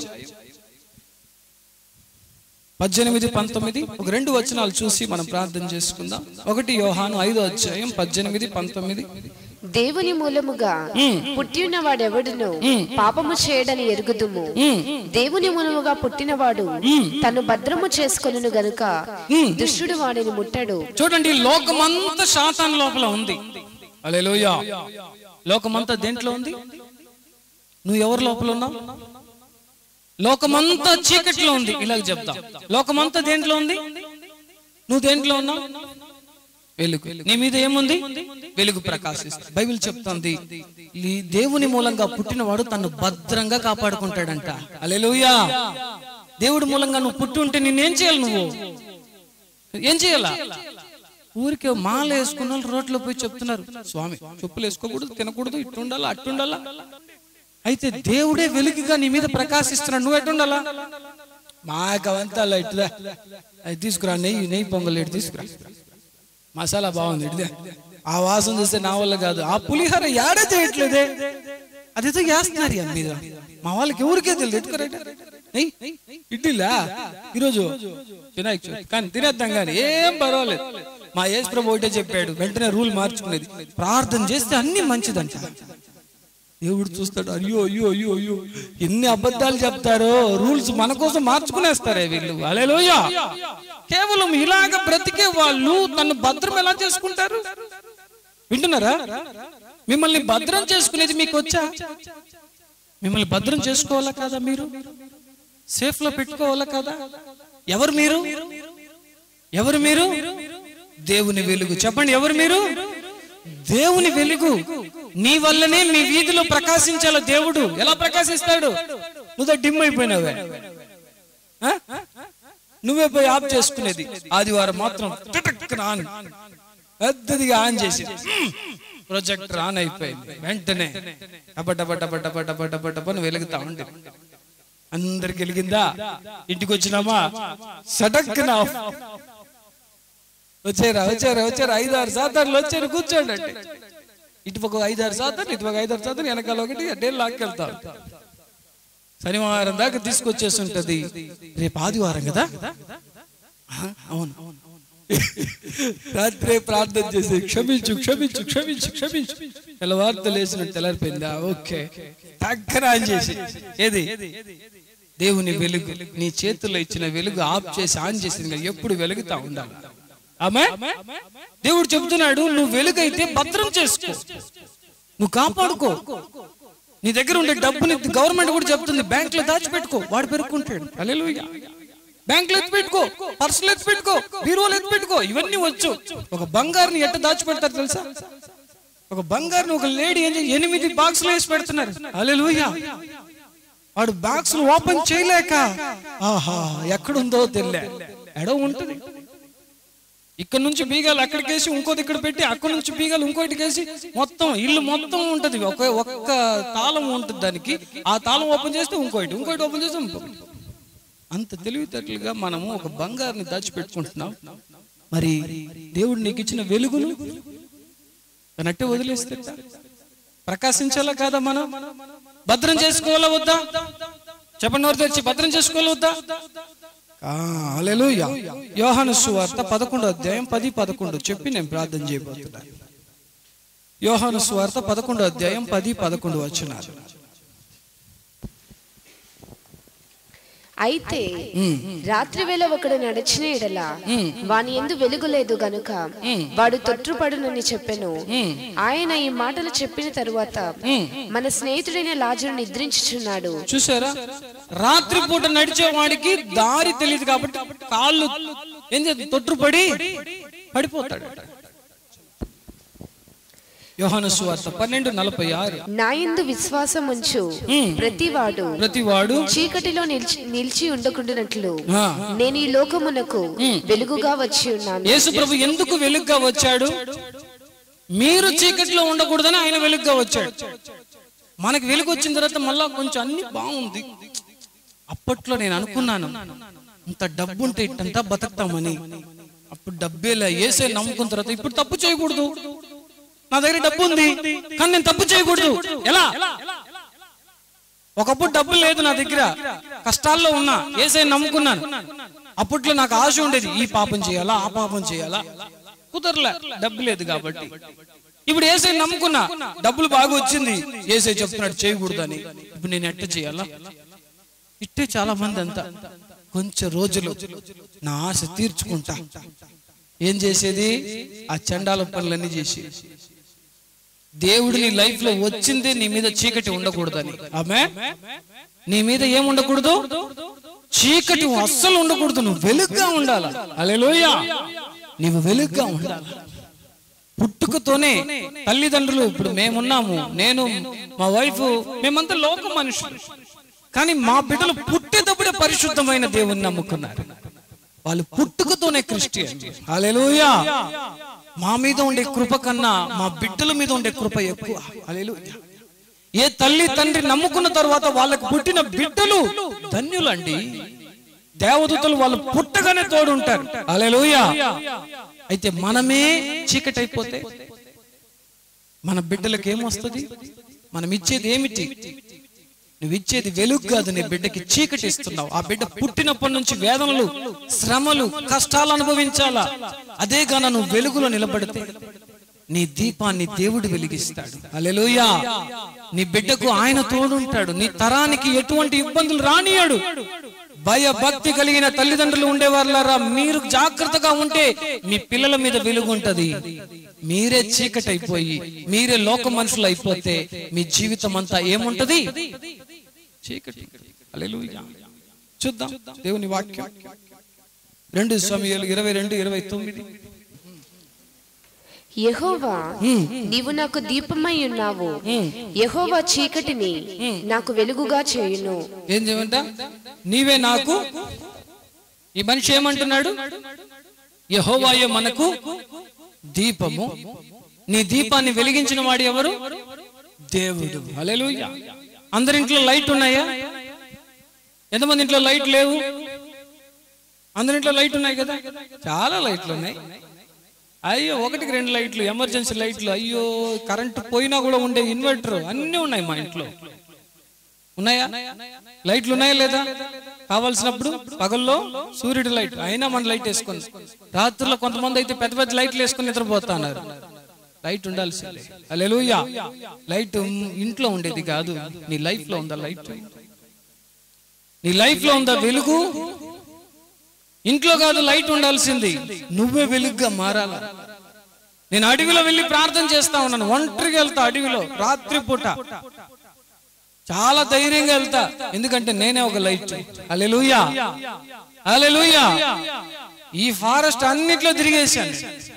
పద్దెనిమిది పంతొమ్మిది ఒక రెండు వచనాలు చూసి మనం ప్రార్థన చేసుకుందాం ఒకటి యోహాను ఐదో అధ్యాయం పద్దెనిమిది పంతొమ్మిది దేవుని మూలముగా పుట్టిన వాడెవడును పాపము చేయడని ఎరుగుదుము దేవుని మూలముగా పుట్టినవాడు తను భద్రము చేసుకొనును గనుక దుష్టుడు వాడిని ముట్టడు చూడండి లోకమంతా శాతాన్ లోపల ఉంది అలెలుయా లోకమంతా దేంట్లో ఉంది నువ్వు ఎవరి లోపల ఉన్నావు లోకమంతా చీకట్లో ఉంది ఇలాగ చెప్తాం లోకమంతా దేంట్లో ఉంది నువ్వు దేంట్లో ఉన్నావు వెలుగు నీ మీద ఏముంది వెలుగు ప్రకాశిస్తుంది బైబిల్ చెప్తుంది ఈ దేవుని మూలంగా పుట్టినవాడు తను భద్రంగా కాపాడుకుంటాడంట అలెలుయా దేవుడి మూలంగా నువ్వు పుట్టి ఉంటే నిన్నేం చేయాలి నువ్వు ఏం చేయాలా ఊరికే మాల వేసుకున్న వాళ్ళు రోడ్లో పోయి చెప్తున్నారు స్వామి చెప్పులు వేసుకోకూడదు తినకూడదు ఇట్టుండాలా అట్టుండాలా అయితే దేవుడే వెలుగుగా నీ మీద ప్రకాశిస్తున్నాడు నువ్వు ఎట్టుండాలా మాకు అవంతా ఇటుదా అది తీసుకురా నెయ్యి నెయ్యి పొంగల్ ఇటు తీసుకురా మసాలా బాగుంది ఇటుదే ఆ వాసన చూస్తే నా వల్ల కాదు ఆ పులిహోర యాడే చేయట్లేదే అదేదో వేస్తున్నారు ఇక మీద మా వాళ్ళకి ఎవరికే తెలియదు ఎత్తుకోరేట నెయ్యి ఇడ్లీలా ఈరోజు వినాయక చవితి కానీ తినేద్దాం కానీ ఏం పర్వాలేదు మా యేసు ప్రభు ఒకటే చెప్పాడు వెంటనే రూల్ మార్చుకునేది ప్రార్థన చేస్తే అన్ని మంచిదంట దేవుడు చూస్తాడు అయ్యో అయ్యో అయ్యో అయ్యో ఎన్ని అబద్ధాలు చెప్తారో రూల్స్ మన కోసం మార్చుకునేస్తారే వీళ్ళు అలేలోయ కేవలం ఇలాగ బ్రతికే వాళ్ళు తను భద్రం ఎలా చేసుకుంటారు వింటున్నారా మిమ్మల్ని భద్రం చేసుకునేది మీకు వచ్చా మిమ్మల్ని భద్రం చేసుకోవాలా కదా మీరు సేఫ్ లో పెట్టుకోవాలా కదా ఎవరు మీరు ఎవరు మీరు దేవుని వెలుగు చెప్పండి ఎవరు మీరు దేవుని వెలుగు నీ వల్లనే మీ వీధిలో ప్రకాశించాల దేవుడు ఎలా ప్రకాశిస్తాడు నువ్వు డిమ్ అయిపోయినావే ఆ? నువ్వే పోయి ఆఫ్ చేసుకునేది ఆదివారం మాత్రం టిటక్కున ఆన్ పెద్దదిగా ఆన్ చేసి ప్రొజెక్టర్ ఆన్ అయిపోయింది వెంటనే టప టప టప టప టప టప టప అని వెలుగుతా ఉండే అందరికి వెలిగిందా ఇంటికి వచ్చినామా సడక్కున ఆఫ్ వచ్చారా వచ్చారా వచ్చారా ఐదారు సాతార్లు వచ్చారు కూర్చోండి అంటే ఇటు ఒక ఐదారు సాతార్లు ఇటు ఒక ఐదారు సాతార్లు వెనకాల ఒకటి అడ్డే లాక్కెళ్తాం శనివారం దాకా తీసుకొచ్చేసి ఉంటది రేపు ఆదివారం కదా ఆ, అవును రాత్రే ప్రార్థన చేసి క్షమించు క్షమించు క్షమించు క్షమించు తెల్లవార్త లేచినట్టు తెల్లారిపోయిందా ఓకే టక్కన ఆన్ చేసి ఏది దేవుని వెలుగు నీ చేతుల్లో ఇచ్చిన వెలుగు ఆఫ్ చేసి ఆన్ చేసింది కదా, ఎప్పుడు వెలుగుతా ఉండాలి ఆమె దేవుడు చెబుతున్నాడు నువ్వు వెలుగైతే భద్రం చేసుకో నువ్వు కాపాడుకో నీ దగ్గర ఉండే డబ్బుని గవర్నమెంట్ కూడా చెప్తుంది బ్యాంక్ లో దాచిపెట్టుకో వాడు పెరుక్కుంటాడు అలెలుయ్య బ్యాంక్ లో ఎత్తి పెట్టుకో పర్సులు ఎత్తి పెట్టుకో బీరువాలు ఎత్తి పెట్టుకో ఇవన్నీ వచ్చు ఒక బంగారుని ఎట్ట దాచిపెడతారు తెలుసా ఒక బంగారుని ఒక లేడీ ఏం చేయ- ఎనిమిది బాక్స్ లో వేసి పెడుతున్నారు అలెలుయ్య వాడు బాక్స్ ఓపెన్ చేయలేక ఆహా ఎక్కడుందో తెలియ ఎడ ఉంటుంది ఇక్కడ నుంచి బీగాలు అక్కడికేసి ఇంకోటి ఇక్కడ పెట్టి అక్కడ నుంచి బీగాలు ఇంకోటికేసి మొత్తం ఇల్లు మొత్తం ఉంటది ఒక ఒక్క తాళం ఉంటుంది దానికి ఆ తాళం ఓపెన్ చేస్తే ఇంకోటి ఇంకోటి ఓపెన్ చేస్తే ఇంకోటి అంత తెలివితేటలుగా మనము ఒక బంగారుని దాచిపెట్టుకుంటున్నాం మరి దేవుడు నీకు ఇచ్చిన వెలుగును తనట్టే వదిలేస్తే ప్రకాశించాలా కాదా మనం భద్రం చేసుకోవాలా వద్దా చెప్పండి ఎవరు తెచ్చి భద్రం చేసుకోవాలా వద్దా అలెలుయ యోహాను సువార్త పదకొండు అధ్యాయం పది పదకొండు చెప్పి నేను ప్రార్థన చేయబోతున్నాను యోహాను సువార్త పదకొండు అధ్యాయం పది పదకొండు వచ్చినారు అయితే రాత్రి వేళ ఒకడు నడిచిన ఎడల వాని ఎందు వెలుగులేదు గనుక వాడు తొట్టుపడునని చెప్పెను ఆయన ఈ మాటలు చెప్పిన తరువాత మన స్నేహితుడైన లాజరు నిద్రించుచున్నాడు చూసారా రాత్రి పూట నడిచే వాడికి దారి తెలియదు కాబట్టి కాళ్ళు ఏం చేస్తుంది తొట్టుపడి పడిపోతాడు యోహాను సువార్త పన్నెండు నలభై ఆరు నా యందు విశ్వాసం ఉంచు ప్రతివాడు ప్రతివాడు చీకటిలో నిలిచి నిలిచి ఉండకుండానట్లు ఆ, నేను ఈ లోకమునకు వెలుగుగా వచ్చి ఉన్నాను యేసు ప్రభు ఎందుకు వెలుగ్గా వచ్చాడు మీరు చీకటిలో ఉండకూడదని ఆయన వెలుగ్గా వచ్చాడు మనకి వెలుగు వచ్చిన తర్వాత మళ్ళా కొంచెం అన్ని బాగుంది అప్పట్లో నేను అనుకున్నాను ఇంత డబ్బు ఉంటే ఇట్టంతా బతుకుతామని అప్పుడు డబ్బేలా ఏసే నమ్ముకున్న తర్వాత ఇప్పుడు తప్పు చేయకూడదు నా దగ్గర డబ్బు ఉంది కానీ నేను తప్పు చేయకూడదు ఎలా ఒకప్పుడు డబ్బు లేదు నా దగ్గర కష్టాల్లో ఉన్నా ఏసై నమ్ముకున్నాను అప్పట్లో నాకు ఆశ ఉండేది ఈ పాపం చేయాలా ఆ పాపం చేయాలా కుదరలే డబ్బు లేదు కాబట్టి ఇప్పుడు ఏసై నమ్ముకున్నా డబ్బులు బాగా వచ్చింది ఏసై చెప్తున్నాడు చేయకూడదని ఇప్పుడు నేను ఎట్ట చేయాలా ఇట్టే చాలా మంది అంతా కొంచెం రోజులు నా ఆశ తీర్చుకుంటా ఏం చేసేది ఆ చండాల పనులన్నీ చేసి దేవుడు నీ లైఫ్ లో వచ్చిందే నీ మీద చీకటి ఉండకూడదని ఆమె నీ మీద ఏం ఉండకూడదు చీకటి అస్సలు ఉండకూడదు నువ్వు వెలుగ్గా ఉండాలి అలెలోయ నీవు వెలుగ్గా ఉండాలి పుట్టుకతోనే తల్లిదండ్రులు ఇప్పుడు మేమున్నాము నేను మా వైఫ్ మేమంతా లోక మనుషులు కానీ మా బిడ్డలు పుట్టేటప్పుడే పరిశుద్ధమైన దేవుని నమ్ముకున్నారు వాళ్ళు పుట్టుకతోనే క్రిస్టియన్ హల్లెలూయా మా మీద ఉండే కృప కన్నా మా బిడ్డల మీద ఉండే కృప ఎక్కువ హల్లెలూయా ఏ తల్లి తండ్రి నమ్ముకున్న తర్వాత వాళ్ళకు పుట్టిన బిడ్డలు ధన్యులండి దేవదూతలు వాళ్ళు పుట్టగానే తోడుంటారు హల్లెలూయా అయితే మనమే చీకటి అయిపోతే మన బిడ్డలకు ఏమొస్తుంది మనం ఇచ్చేది ఏమిటి నువ్వు ఇచ్చేది వెలుగు కాదు నీ బిడ్డకి చీకటి ఇస్తున్నావు ఆ బిడ్డ పుట్టినప్పటి నుంచి వేదనలు శ్రమలు కష్టాలు అనుభవించాలా అదే గాన నువ్వు వెలుగులో నిలబడితే నీ దీపాన్ని దేవుడు వెలిగిస్తాడు అలెలుయా నీ బిడ్డకు ఆయన తోడుంటాడు నీ తరానికి ఎటువంటి ఇబ్బందులు రానియాడు భయ భక్తి కలిగిన తల్లిదండ్రులు ఉండేవాళ్ళారా మీరు జాగ్రత్తగా ఉంటే మీ పిల్లల మీద వెలుగు ఉంటది మీరే చీకటి అయిపోయి మీరే లోక మనుషులు అయిపోతే మీ జీవితం అంతా ఏముంటది చీకటి హల్లెలూయా చూద్దాం దేవుని వాక్యం రెండు సమయాలు ఇరవై రెండు ఇరవై తొమ్మిది యెహోవా నీవు నాకు దీపమై ఉన్నావు యెహోవా చీకటిని నాకు వెలుగుగా చేయును ఏం చేయమంట నీవే నాకు ఈ మనిషి ఏమంటున్నాడు యహోవాయే మనకు దీపము నీ దీపాన్ని వెలిగించిన వాడు ఎవరు దేవుడు హల్లెలూయా అందరి ఇంట్లో లైట్ ఉన్నాయా ఎంతమంది ఇంట్లో లైట్ లేవు అందరి ఇంట్లో లైట్ ఉన్నాయి కదా చాలా లైట్లు ఉన్నాయి అయ్యో ఒకటికి రెండు లైట్లు ఎమర్జెన్సీ లైట్లు అయ్యో కరెంట్ పోయినా కూడా ఉండే ఇన్వర్టర్ అన్నీ ఉన్నాయి మా ఇంట్లో ఉన్నాయా లైట్లు ఉన్నాయా లేదా కావాల్సినప్పుడు పగల్లో సూర్యుడి లైట్ అయినా మన లైట్ వేసుకుంది రాత్రుల్లో కొంతమంది అయితే పెద్ద పెద్ద లైట్లు వేసుకుని నిద్రపోతున్నారు లైట్ ఉండాల్సిందే అలెలుయా లైట్ ఇంట్లో ఉండేది కాదు నీ లైఫ్ లో ఉందా లైట్ నీ లైఫ్ లో ఉందా వెలుగు ఇంట్లో కాదు లైట్ ఉండాల్సింది నువ్వే వెలుగుగా మారాలా నేను అడవిలో వెళ్ళి ప్రార్థన చేస్తా ఉన్నాను ఒంటరిగా వెళ్తా అడవిలో రాత్రి పూట చాలా ధైర్యంగా వెళ్తా ఎందుకంటే నేనే ఒక లైట్ అలెలుయా అలెలుయా ఈ ఫారెస్ట్ అన్నిట్లో తిరిగేశాను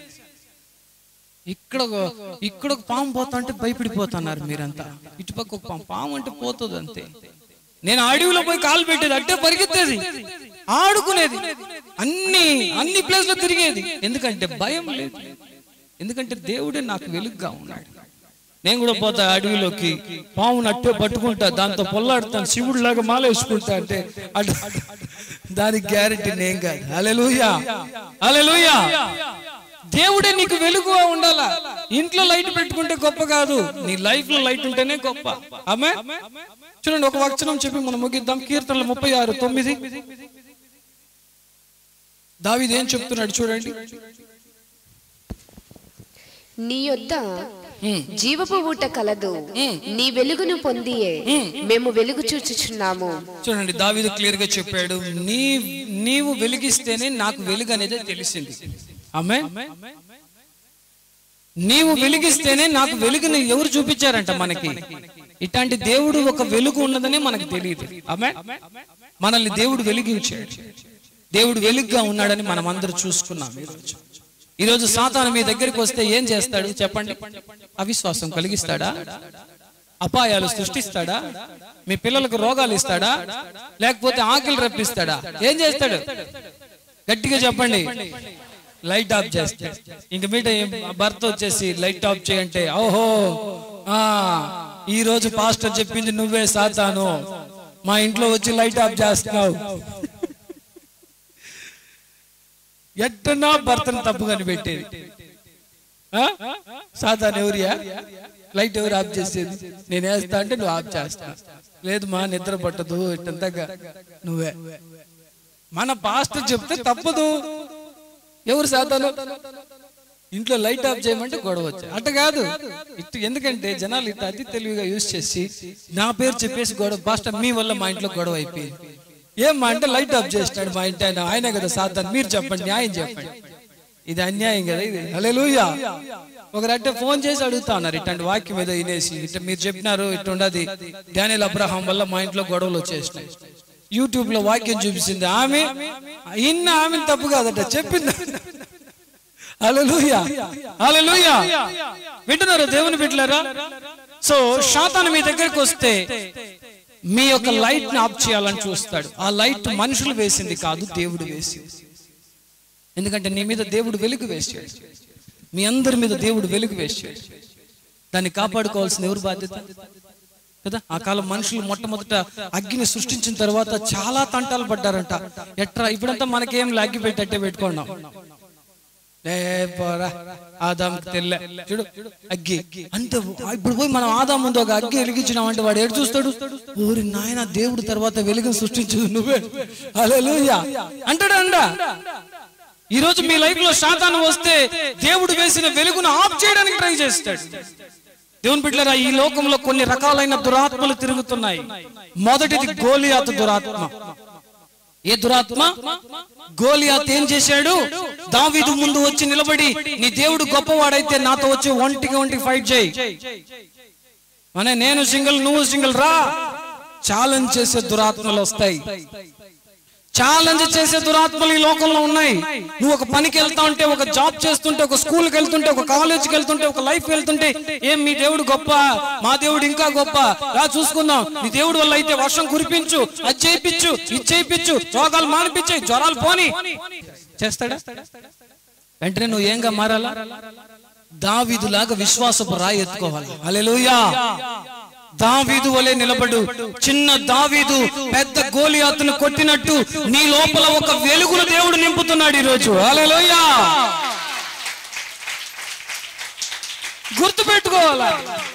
ఇక్కడ ఒక- ఇక్కడ ఒక పాము పోతా అంటే భయపడిపోతున్నారు మీరంతా ఇటుపక్క ఒక పాము పాము అంటే పోతుంది అంతే నేను అడవిలో పోయి కాలు పెట్టేది అట్టే పరిగెత్తేది ఆడుకునేది అన్ని అన్ని ప్లేస్ లో తిరిగేది ఎందుకంటే భయం లేదు ఎందుకంటే దేవుడే నాకు వెలుగుగా ఉన్నాడు నేను కూడా పోతా అడవిలోకి పావును అట్టే పట్టుకుంటా దాంతో పొల్లాడుతాను శివుడు లాగా మాల వేసుకుంటా అంటే అటు దానికి గ్యారెంటీ నేను కాదు అలెలుయా అలెలుయా దేవుడే నీకు వెలుగుగా ఉండాలా ఇంట్లో లైట్ పెట్టుకుంటే గొప్ప కాదు నీ లైఫ్ లో లైట్ ఉంటేనే గొప్ప ఆమె చూడండి ఒక వచనం చెప్పి మనం ముగిద్దాం కీర్తనలు ముప్పై ఆరు తొమ్మిది దావిది ఏం చెప్తున్నాడు చూడండి నీ యొద్ద జీవపు ఊట కలదు నీ వెలుగును పొందియే మేము వెలుగు చూచుచున్నాము చూడండి దావీదు క్లియర్ గా చెప్పాడు నీ నీవు వెలిగిస్తేనే నాకు వెలుగు అనేది తెలిసింది ఆమె నీవు వెలిగిస్తేనే నాకు వెలుగుని ఎవరు చూపించారంట మనకి ఇట్లాంటి దేవుడు ఒక వెలుగు ఉన్నదని మనకు తెలియదు ఆమె మనల్ని దేవుడు వెలిగించాడు దేవుడు వెలుగుగా ఉన్నాడని మనం అందరూ చూసుకున్నాం ఈరోజు ఈరోజు సాతాను మీ దగ్గరికి వస్తే ఏం చేస్తాడు చెప్పండి అవిశ్వాసం కలిగిస్తాడా అపాయాలు సృష్టిస్తాడా మీ పిల్లలకు రోగాలు ఇస్తాడా లేకపోతే ఆకలి రప్పిస్తాడా ఏం చేస్తాడు గట్టిగా చెప్పండి లైట్ ఆఫ్ చేస్తాడు ఇంక మీట భర్త వచ్చేసి లైట్ ఆఫ్ చేయంటే ఓహో ఆ ఈ రోజు పాస్టర్ చెప్పింది నువ్వే సాతాను మా ఇంట్లో వచ్చి లైట్ ఆఫ్ చేస్తున్నావు ఎట్టనా భర్తను తప్పు కనిపెట్టేది ఆ? సాతాను ఎవరియా లైట్ ఎవరు ఆఫ్ చేసేది నేను వేస్తా అంటే నువ్వు ఆఫ్ చేస్తా లేదు మా నిద్ర పట్టదు ఇట్టంతగా నువ్వే మన పాస్టర్ చెప్తే తప్పదు ఎవరు సాతాను ఇంట్లో లైట్ ఆఫ్ చేయమంటే గొడవ వచ్చాయి అట్ట కాదు ఇటు ఎందుకంటే జనాలు ఇట్లా అతి తెలివిగా యూజ్ చేసి నా పేరు చెప్పేసి గొడవ పాస్టర్ మీ వల్ల మా ఇంట్లో గొడవ అయిపోయింది ఏం మా అంటే లైట్ ఆఫ్ చేసినాడు మా ఇంటి ఆయన ఆయనే కదా సాతాన్ మీరు చెప్పండి న్యాయం చెప్పండి ఇది అన్యాయం కదా ఇది హల్లెలూయా ఒకరంటే ఫోన్ చేసి అడుగుతా ఉన్నారు ఇట్లాంటి వాక్యం ఏదో వినేసి ఇట్లా మీరు చెప్పినారు ఇట్లా ఉండదు డానియల్ అబ్రహాం వల్ల మా ఇంట్లో గొడవలు వచ్చేసినాయి యూట్యూబ్ లో వాక్యం చూపిస్తుంది ఆమె ఇన్న ఆమె తప్పు కాదట చెప్పింది హల్లెలూయా హల్లెలూయా వింటున్నారు దేవుని బిడ్డలారా సో శాతాను మీ దగ్గరికి వస్తే మీ యొక్క లైట్ ని ఆఫ్ చేయాలని చూస్తాడు ఆ లైట్ మనుషులు వేసింది కాదు దేవుడు వేసింది ఎందుకంటే నీ మీద దేవుడు వెలుగు వేసాడు మీ అందరి మీద దేవుడు వెలుగు వేసాడు దాన్ని కాపాడుకోవాల్సిన ఎవరు బాధ్యత కదా ఆ కాలం మనుషులు మొట్టమొదట అగ్గిని సృష్టించిన తర్వాత చాలా తంటాలు పడ్డారంట ఎట్రా ఇప్పుడంతా మనకేం లాగి పెట్టట్టే పెట్టుకున్నాం లే పోరా ఆదాం తెల్ల చూడు అగ్గి అంతే ఇప్పుడు పోయి మనం ఆదాం ముందు ఒక అగ్గి వెలిగించినాం అంటే వాడు ఎటు చూస్తాడు ఊరి నాయన దేవుడు తర్వాత వెలుగును సృష్టించు నువ్వే హల్లెలూయా అంటాడు అండా ఈ రోజు మీ లైఫ్ లో శాతాను వస్తే దేవుడు వేసిన వెలుగును ఆఫ్ చేయడానికి ట్రై చేస్తాడు దేవుని బిడ్డలారా ఈ లోకంలో కొన్ని రకాలైన దురాత్మలు తిరుగుతున్నాయి మొదటిది గోలియాతు దురాత్మ ఏ దురాత్మ గోలియాత్ ఏం చేశాడు దావీదు ముందు వచ్చి నిలబడి నీ దేవుడు గొప్పవాడైతే నాతో వచ్చి ఒంటికి ఒంటికి ఫైట్ చేయి అనే నేను సింగిల్ నువ్వు సింగిల్ రా ఛాలెంజ్ చేసే దురాత్మలు వస్తాయి ఛాలెంజ్ చేసే దురాత్మలు ఈ లోకంలో ఉన్నాయి నువ్వు ఒక పనికి వెళ్తా ఉంటే ఒక జాబ్ చేస్తుంటే ఒక స్కూల్కి వెళ్తుంటే ఒక కాలేజ్కి వెళ్తుంటే ఒక లైఫ్ వెళ్తుంటే ఏం మీ దేవుడు గొప్ప మా దేవుడు ఇంకా గొప్ప రా చూసుకుందాం నీ దేవుడు వల్ల అయితే వర్షం కురిపించు అది చేయించు ఇది చేయించు రోగాలు మానిపించు జ్వరాలు పోని చేస్తాడా వెంటనే నువ్వు ఏంగా మారాలా దావీదులాగా విశ్వాసపు రాయి ఎత్తుకోవాలి అలెలుయా దావీదు వలె నిలబడు చిన్న దావీదు పెద్ద గోలియాతును కొట్టినట్టు నీ లోపల ఒక వెలుగును దేవుడు నింపుతున్నాడు ఈ రోజు హల్లెలూయా గుర్తు పెట్టుకోవాలా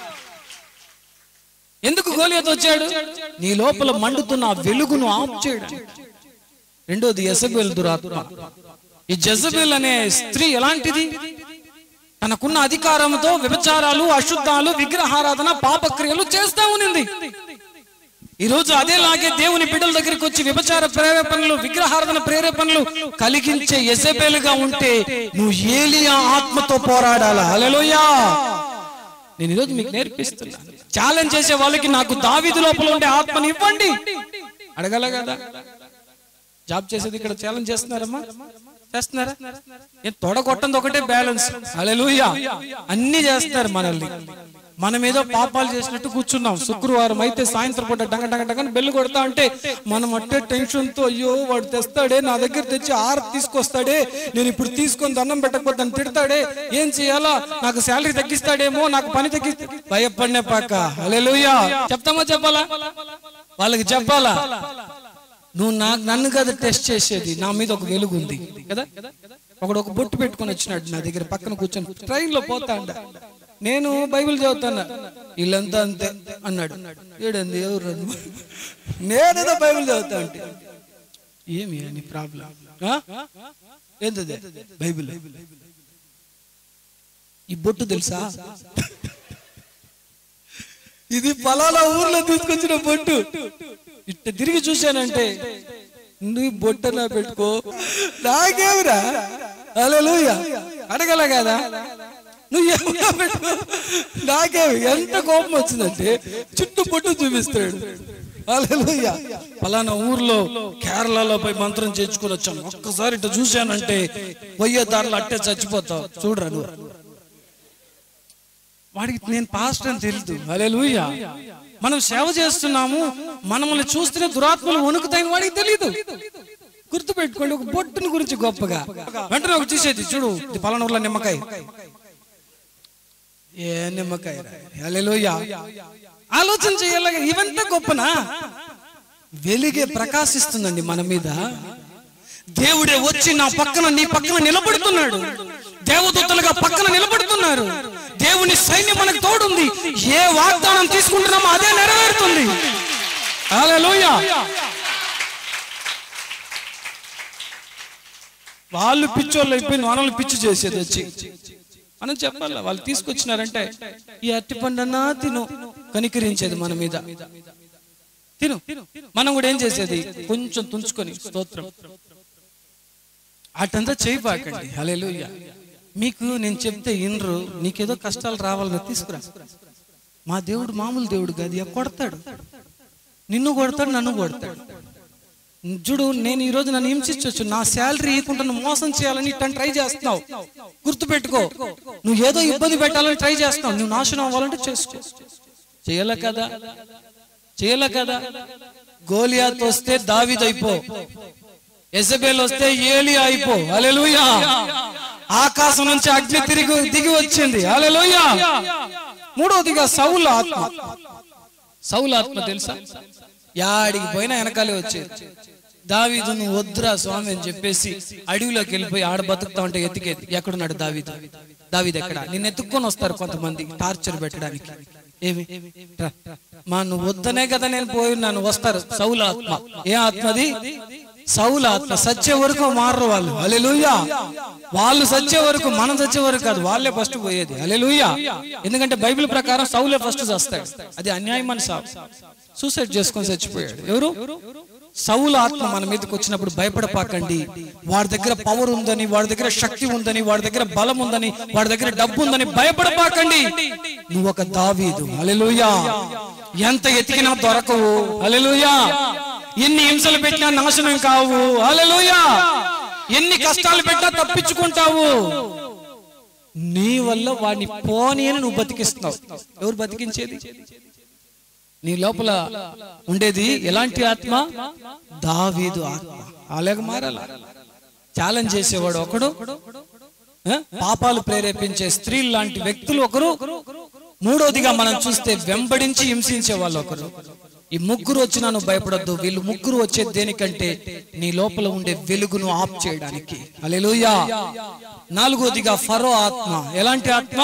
ఎందుకు గోలియాత్ వచ్చాడు నీ లోపల మండుతున్న ఆ వెలుగును ఆఫ్ చేయడం రెండోది యెజబెల్ దురాత్మ ఈ జెజబెల్ అనే స్త్రీ ఎలాంటిది తనకున్న అధికారంతో వ్యభిచారాలు అశుద్ధాలు విగ్రహారాధన పాపక్రియలు చేస్తా ఉన్నింది ఈ రోజు అదేలాగే దేవుని బిడ్డల దగ్గరికి వచ్చి వ్యభిచార ప్రేరేపణలు విగ్రహారాధన ప్రేరేపణలు కలిగించే ఎసబేలుగా ఉంటే నువ్వు ఏలియా ఆత్మతో పోరాడాలా హల్లెలూయా నేను ఈరోజు మీకు నేర్పిస్తున్నా ఛాలెంజ్ చేసే వాళ్ళకి నాకు దావీదు లోపల ఉండే ఆత్మని ఇవ్వండి అడగల కదా జాబ్ చేసేది ఇక్కడ ఛాలెంజ్ చేస్తున్నారమ్మా చేస్తున్నారా ఏం తొడగొట్టంది ఒకటే బ్యాలెన్స్ అలెలుయా అన్ని చేస్తున్నారు మనల్ని మనం ఏదో పాపాలు చేసినట్టు కూర్చున్నాం శుక్రవారం అయితే సాయంత్రం పూట డంగ డంగ డంగని బెల్లు కొడతా అంటే మనం అట్టే టెన్షన్ తో అయ్యో వాడు తెస్తాడే నా దగ్గర తెచ్చి ఆరు తీసుకొస్తాడే నేను ఇప్పుడు తీసుకొని దండం పెట్టకపోతే నన్ను తిడతాడే ఏం చేయాలా నాకు శాలరీ తగ్గిస్తాడేమో నాకు పని తగ్గిస్తా భయపడినే పాక హల్లెలూయా చెప్తామా చెప్పాలా వాళ్ళకి చెప్పాలా నువ్వు నాకు నన్ను కదా టెస్ట్ చేసేది నా మీద ఒక వెలుగు ఉంది కదా ఒకడు ఒక బొట్టు పెట్టుకొని వచ్చినాడు నా దగ్గర పక్కన కూర్చొని ట్రైన్ లో పోతా అంట నేను బైబిల్ చదువుతాను వీళ్ళంతా అంతే అన్నాడు ఏడంది ఎవరు అది? నేనేదో బైబిల్ చదువుతా అంటే ఏమి అని ప్రాబ్లం ఏంటది బైబిల్ ఈ బొట్టు తెలుసా ఇది పలానా ఊర్లో తీసుకొచ్చిన బొట్టు ఇట్ట తిరిగి చూశానంటే నువ్వు బొట్టనా పెట్టుకో నాకేమిరా అలెలుయ అడగల కదా నువ్వు ఏమైనా పెట్టుకో నాకేమి ఎంత కోపం వచ్చిందంటే చుట్టూ బొట్టు చూపిస్తాడు అలెలుయ పలానా ఊర్లో కేరళలో పోయి మంత్రం చేర్చుకొని వచ్చాను ఒక్కసారి ఇట్ట చూశానంటే పోయే దారిలో అట్టే చచ్చిపోతావు చూడరా నువ్వు వాడికి నేను పాస్టర్ అని తెలియదు హల్లెలూయా మనం సేవ చేస్తున్నాము మనల్ని చూస్తేనే దురాత్మలు వణుకుతాయని వాడికి తెలియదు గుర్తు పెట్టుకోండి ఒక బొట్టుని గురించి గొప్పగా వెంటనే ఒక చూసేది చూడు ఇది పలానూరులో నిమ్మకాయ ఏ నిమ్మకాయ హల్లెలూయా ఆలోచన చేయాలి ఇవంతా గొప్పనా వెలిగే ప్రకాశిస్తుందండి మన మీద దేవుడే వచ్చి నా పక్కన నీ పక్కన నిలబడుతున్నాడు దేవదూతలుగా పక్కన నిలబడుతున్నారు దేవుని సైన్యం మనకు తోడుంది ఏ వాగ్దానం తీసుకుంటున్నామో అదే నెరవేరుతుంది హల్లెలూయా వాళ్ళు పిచ్చోళ్ళు అయిపోయి మనల్ని పిచ్చి చేసేది వచ్చి మనం చెప్పాలి వాళ్ళు తీసుకొచ్చినారంటే ఈ అట్టి పండన్నా తిను కనికరించేది మన మీద తిను మనం కూడా ఏం చేసేది కొంచెం తుంచుకొని స్తోత్రం అటంతా చేయబాకండి హల్లెలూయా మీకు నేను చెప్తే ఇన్రు నీకేదో కష్టాలు రావాలని తీసుకురా మా దేవుడు మామూలు దేవుడు కాదు ఇక కొడతాడు నిన్ను కొడతాడు నన్ను కొడతాడు చూడు నేను ఈ రోజు నన్ను హింసించవచ్చు నా శాలరీ ఇవ్వకుండా నువ్వు మోసం చేయాలని ఇట్టని ట్రై చేస్తున్నావు గుర్తుపెట్టుకో నువ్వు ఏదో ఇబ్బంది పెట్టాలని ట్రై చేస్తున్నావు నువ్వు నాశనం అవ్వాలంటే చేసుకో చేయలే కదా చేయలే కదా గోలియాత్ వస్తే దావిదైపో ఎజబెల్ వస్తే ఏలి అయిపో అలెలుయా ఆకాశం నుంచి అగ్ని తిరిగి దిగి వచ్చింది అలెలుయా మూడవదిగా సౌల ఆత్మ సౌల ఆత్మ తెలుసా యాడికి పోయినా వెనకాలే వచ్చేది దావీదు నువ్వు వద్దురా స్వామి అని చెప్పేసి అడవిలోకి వెళ్ళిపోయి ఆడ బతుకుతా ఉంటే ఎత్తికేది ఎక్కడున్నాడు దావీదు దావీదు ఎక్కడ నిన్ను ఎత్తుక్కొని వస్తారు కొంతమంది టార్చర్ పెట్టడానికి ఏమి రా. మా నువ్వు వద్దనే కదా నేను పోయి ఉన్నాను వస్తారు సౌల ఆత్మ ఏ ఆత్మది సౌల ఆత్మ సచ్చే వరకు మారరు వాళ్ళు అలెలుయ్యా వాళ్ళు సచ్చే వరకు మనం సచ్చే వరకు కాదు వాళ్ళే ఫస్ట్ పోయేది అలెలుయ్యా ఎందుకంటే బైబిల్ ప్రకారం సౌలే ఫస్ట్ చేస్తాడు అది అన్యాయం అని సాగు సూసైడ్ చేసుకొని చచ్చిపోయాడు ఎవరు సౌల ఆత్మ మన మీదకి వచ్చినప్పుడు భయపడపాకండి వాడి దగ్గర పవర్ ఉందని వాడి దగ్గర శక్తి ఉందని వాడి దగ్గర బలం ఉందని వాడి దగ్గర డబ్బు ఉందని భయపడపాకండి నువ్వు ఒక దావీదు అలెలుయా ఎంత ఎతికినా దొరకవు అలెలుయా ఎన్ని హింసలు పెట్టినా నాశనం కావు అలెలుయా ఎన్ని కష్టాలు పెట్టినా తప్పించుకుంటావు నీ వల్ల వాడిని పోని అని నువ్వు బతికిస్తున్నావు ఎవరు బతికించేది నీ లోపల ఉండేది ఎలాంటి ఆత్మ దావీదు ఆత్మ అలాగ మారాల ఛాలెంజ్ చేసేవాడు ఒకడు ఆ? పాపాలు ప్రేరేపించే స్త్రీ లాంటి వ్యక్తులు ఒకరు మూడోదిగా మనం చూస్తే వెంబడించి హింసించే వాళ్ళు ఒకరు ఈ ముగ్గురు వచ్చినా నువ్వు భయపడొద్దు వీళ్ళు ముగ్గురు వచ్చేది దేనికంటే నీ లోపల ఉండే వెలుగును ఆఫ్ చేయడానికి అలెలుయా నాలుగోదిగా ఫరో ఆత్మ ఎలాంటి ఆత్మ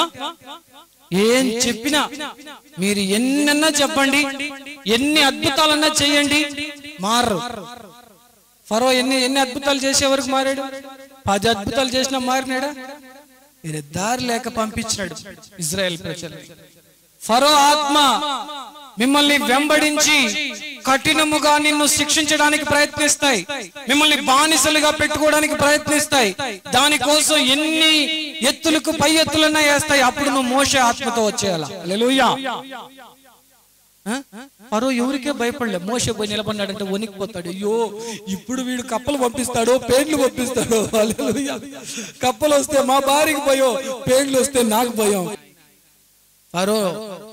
ఏం చెప్పినా మీరు ఎన్నన్నా చెప్పండి ఎన్ని అద్భుతాలన్నా చేయండి మారరు ఫరో ఎన్ని ఎన్ని అద్భుతాలు చేసే వరకు మారాడు పది అద్భుతాలు చేసినా మారినాడా మీరు దారి లేక పంపించినాడు ఇజ్రాయెల్ ప్రజలు ఫరో ఆత్మ మిమ్మల్ని వెంబడించి కఠినముగా నిన్ను శిక్షించడానికి ప్రయత్నిస్తాయి మిమ్మల్ని బానిసలుగా పెట్టుకోవడానికి ప్రయత్నిస్తాయి దానికోసం ఎన్ని ఎత్తులకు పై ఎత్తులన్నా వేస్తాయి అప్పుడు నువ్వు మోసే ఆత్మతో వచ్చేయాల హల్లెలూయా ఆ? ఫరో ఎవరికే భయపడలే మోసే పోయి నిలబడినాడంటే వణికిపోతాడు అయ్యో ఇప్పుడు వీడు కప్పలు పంపిస్తాడు పేర్లు పంపిస్తాడు హల్లెలూయా. కప్పలు వస్తే మా భార్యకి భయం పేర్లు వస్తే నాకు భయం ఫరో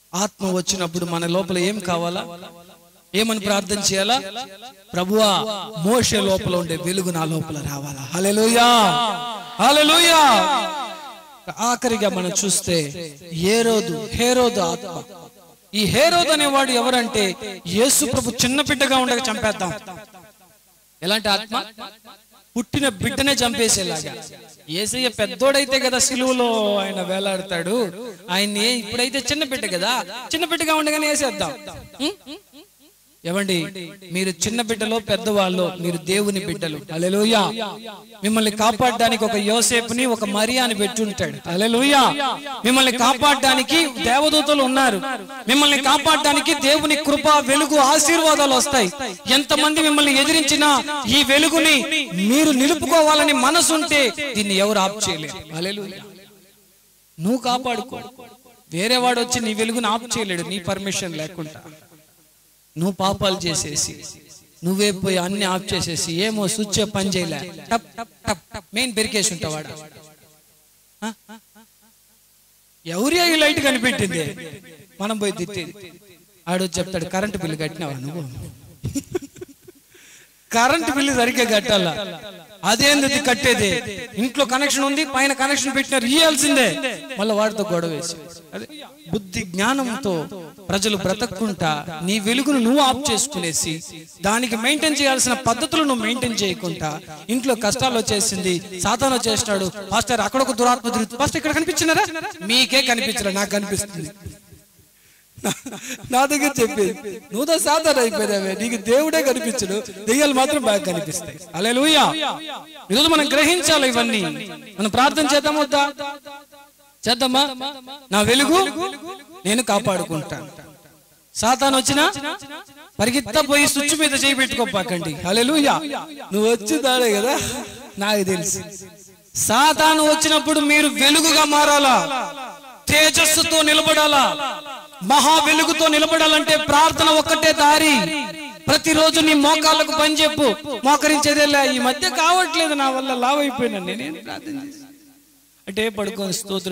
ఆత్మ వచ్చినప్పుడు మన లోపల ఏం కావాలా ఏమని ప్రార్థన చేయాలా ప్రభువా మోషే లోపల ఉండే వెలుగు నా లోపల రావాలా హల్లెలూయా హల్లెలూయా ఆఖరిగా మనం చూస్తే ఏ రోజు హేరోదు ఆత్మ ఈ హేరోద్ అనేవాడు ఎవరంటే యేసు ప్రభు చిన్న బిడ్డగా ఉండగా చంపేద్దాం ఎలాంటి ఆత్మ పుట్టిన బిడ్డనే చంపేసేలాగా ఏసయ్య పెద్దోడైతే కదా సిలువలో ఆయన వేలాడతాడు ఆయన్ని ఇప్పుడైతే చిన్న బిడ్డ కదా చిన్న బిడ్డగా ఉండగానే వేసేద్దాం ఉం? ఏమండి మీరు చిన్న బిడ్డలో పెద్దవాళ్ళు మీరు దేవుని బిడ్డలు అలెలుయా మిమ్మల్ని కాపాడడానికి ఒక యోసేపుని ఒక మరియాని పెట్టుంటాడు అలెలుయా మిమ్మల్ని కాపాడడానికి దేవదూతలు ఉన్నారు మిమ్మల్ని కాపాడడానికి దేవుని కృప వెలుగు ఆశీర్వాదాలు వస్తాయి ఎంతమంది మిమ్మల్ని ఎదిరించినా ఈ వెలుగుని మీరు నిలుపుకోవాలని మనసుంటే దీన్ని ఎవరు ఆప్ చేయలేరు అలెలుయా నువ్వు కాపాడుకో వేరే వాడు వచ్చి నీ వెలుగుని ఆప్ చేయలేడు నీ పర్మిషన్ లేకుండా నువ్వు పాపాలు చేసేసి నువ్వే పోయి అన్ని ఆఫ్ చేసేసి ఏమో స్విచ్ పని చేయలే టప్ టప్ టప్ టప్ మెయిన్ బెరికేసి ఉంటావాడు ఆ? ఎవరి ఈ లైట్ కనిపెట్టింది మనం పోయి తిట్టేది ఆడు చెప్తాడు కరెంటు బిల్లు కట్టినావా నువ్వు కరెంట్ బిల్లు సరిగ్గా కట్టాలా అదేంది కట్టేది ఇంట్లో కనెక్షన్ ఉంది పైన కనెక్షన్ పెట్టినారు ఇయ్యాల్సిందే మళ్ళీ వాడితో గొడవ వేసి అదే బుద్ధి జ్ఞానంతో ప్రజలు బ్రతక్కుంటా నీ వెలుగును నువ్వు ఆఫ్ చేసుకునేసి దానికి మెయింటైన్ చేయాల్సిన పద్ధతులు నువ్వు మెయింటైన్ చేయకుండా ఇంట్లో కష్టాలు వచ్చేసింది సాతాను వచ్చేసినాడు పాస్టర్ అక్కడ ఒక దురాత్మ తిరుగుతుంది పాస్టర్ ఇక్కడ కనిపించినారా మీకే కనిపించరా నాకు కనిపిస్తుంది నా- నా దగ్గర చెప్పేది నువ్వుతో సాధారణ అయిపోయావే నీకు దేవుడే కనిపించడు దెయ్యాలు మాత్రం బాగా కనిపిస్తాయి అలే ఈరోజు మనం గ్రహించాలి ఇవన్నీ మనం ప్రార్థన చేద్దాం వద్దా చేద్దామా నా వెలుగు నేను కాపాడుకుంటాను సాతాను వచ్చినా పరిగెత్తా పోయి స్విచ్ మీద చేయి పెట్టుకోపాకండి హల్లెలూయా నువ్వు వచ్చి దాడే కదా నాకు తెలుసు సాతాను వచ్చినప్పుడు మీరు వెలుగుగా మారాలా తేజస్సుతో నిలబడాలా మహా వెలుగుతో నిలబడాలంటే ప్రార్థన ఒక్కటే దారి ప్రతిరోజు నీ మోకాళ్ళకు పని చెప్పు మోకరించేదేలే ఈ మధ్య కావట్లేదు నా వల్ల లావ్ అయిపోయినా నేనేం ప్రార్థన చేసి అంటే పడుకొని స్తోత్ర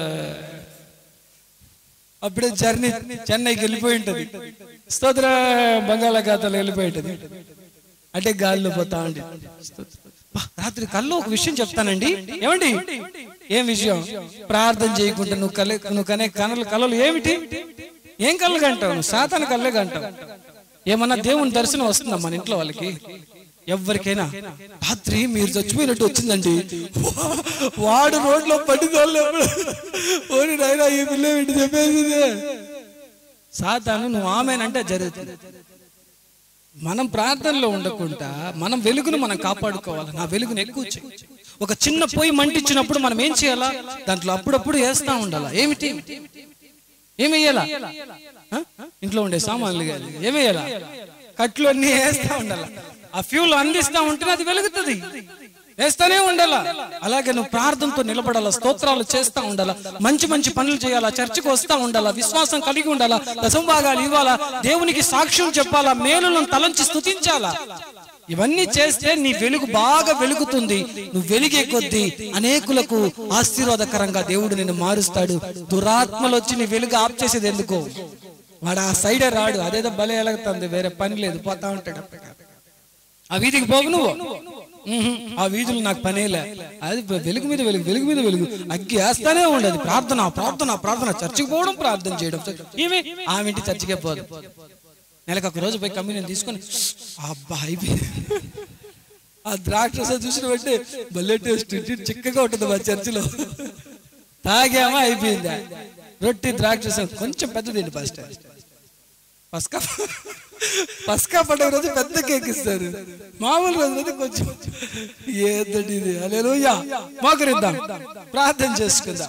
అప్పుడే జర్నీ చెన్నైకి వెళ్ళిపోయి ఉంటది స్తోత్ర బంగాళాఖాతంలో వెళ్ళిపోయి ఉంటది అంటే గాలిలో పోతా ఉండి బా, రాత్రి కల్లో ఒక విషయం చెప్తానండి ఏమండి ఏం విషయం ప్రార్థన చేయకుండా నువ్వు కలే నువ్వు కనే కనలు కలలు ఏమిటి ఏం కళ్ళు కంటావు నువ్వు సాతాను కళ్ళే కంటావు ఏమన్నా దేవుని దర్శనం వస్తుందా మన ఇంట్లో వాళ్ళకి ఎవరికైనా రాత్రి మీరు చచ్చిపోయినట్టు వచ్చిందండి వా- వాడు రోడ్లో పడిదోళ్ళు ఓరి నాయనా ఈ పిల్ల ఏంటి చెప్పేసింది సాతాను నువ్వు ఆమెనంటే జరుగుతుంది మనం ప్రార్థనలో ఉండకుండా మనం వెలుగును మనం కాపాడుకోవాలి నా వెలుగును ఎక్కువ చేయి ఒక చిన్న పొయ్యి మంటించినప్పుడు మనం ఏం చేయాలా దాంట్లో అప్పుడప్పుడు వేస్తా ఉండాలా ఏమిటి ఏమి వేయాలా ఆ? ఇంట్లో ఉండే సామాన్లు కానీ ఏమి వేయాలా కట్లు అన్ని వేస్తా ఉండాలా ఆ ఫ్యూల్ అందిస్తా ఉంటే అది వెలుగుతుంది వేస్తానే ఉండాలా అలాగే నువ్వు ప్రార్థనతో నిలబడాలా స్తోత్రాలు చేస్తా ఉండాలా మంచి మంచి పనులు చేయాలా చర్చకు వస్తా ఉండాలా విశ్వాసం కలిగి ఉండాలా దశంభాగాలు ఇవ్వాలా దేవునికి సాక్ష్యం చెప్పాలా మేలులను తలంచి స్తుతించాలా ఇవన్నీ చేస్తే నీ వెలుగు బాగా వెలుగుతుంది నువ్వు వెలిగే కొద్దీ అనేకులకు ఆశీర్వాదకరంగా దేవుడు నిన్ను మారుస్తాడు దురాత్మలు వచ్చి నీ వెలుగు ఆప్ చేసేది ఎందుకు వాడు ఆ సైడే రాడు అదేదో భలే ఎలగుతుంది వేరే పని లేదు పోతా ఉంటాడు ఆ వీధికి పోగు నువ్వు ఉహుం, ఆ వీధులు నాకు పనేలే అది వెలుగు మీద వెలుగు వెలుగు మీద వెలుగు అగ్గి వేస్తానే ఉండదు ప్రార్థన ప్రార్థన ప్రార్థన చర్చికి పోవడం ప్రార్థన చేయడం ఈమె ఆమె ఇంటి చర్చికే పోదు నెలకు ఒక రోజు పోయి కమ్యూనియన్ తీసుకొని అబ్బా అయిపోయింది ఆ ద్రాక్ష రసం చూసిన బట్టి భలే టేస్ట్ చిక్కగా ఉంటుంది మా చర్చిలో తాగామా అయిపోయింది రొట్టి ద్రాక్ష రసం కొంచెం పెద్దదండి ఫస్ట్ పస్కా పస్కా పండుగ రోజు పెద్ద కేక్ ఇస్తారు మామూలు రోజు అయితే కొంచెం ఏదండి ఇది అలెలుయా మోకరిద్దాం ప్రార్థన చేసుకుందాం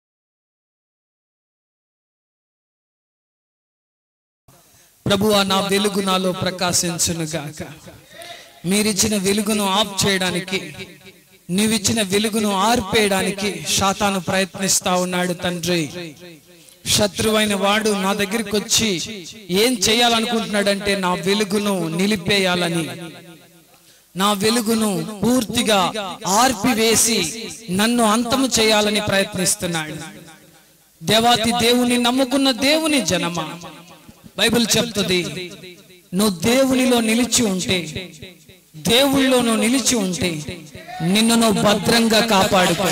ప్రభువా నా వెలుగు నాలో ప్రకాశించును గాక మీరిచ్చిన వెలుగును ఆఫ్ చేయడానికి నీవిచ్చిన వెలుగును ఆర్పేయడానికి శాతాను ప్రయత్నిస్తా ఉన్నాడు తండ్రి శత్రువైన వాడు నా దగ్గరికి వచ్చి ఏం చేయాలనుకుంటున్నాడంటే నా వెలుగును నిలిపేయాలని నా వెలుగును పూర్తిగా ఆర్పివేసి నన్ను అంతము చేయాలని ప్రయత్నిస్తున్నాడు దేవాతి దేవుని నమ్ముకున్న దేవుని జనమా బైబిల్ చెప్తుంది నువ్వు దేవునిలో నిలిచి ఉంటే దేవుళ్ళలో నువ్వు నిలిచి ఉంటే నిన్ను నువ్వు భద్రంగా కాపాడుకో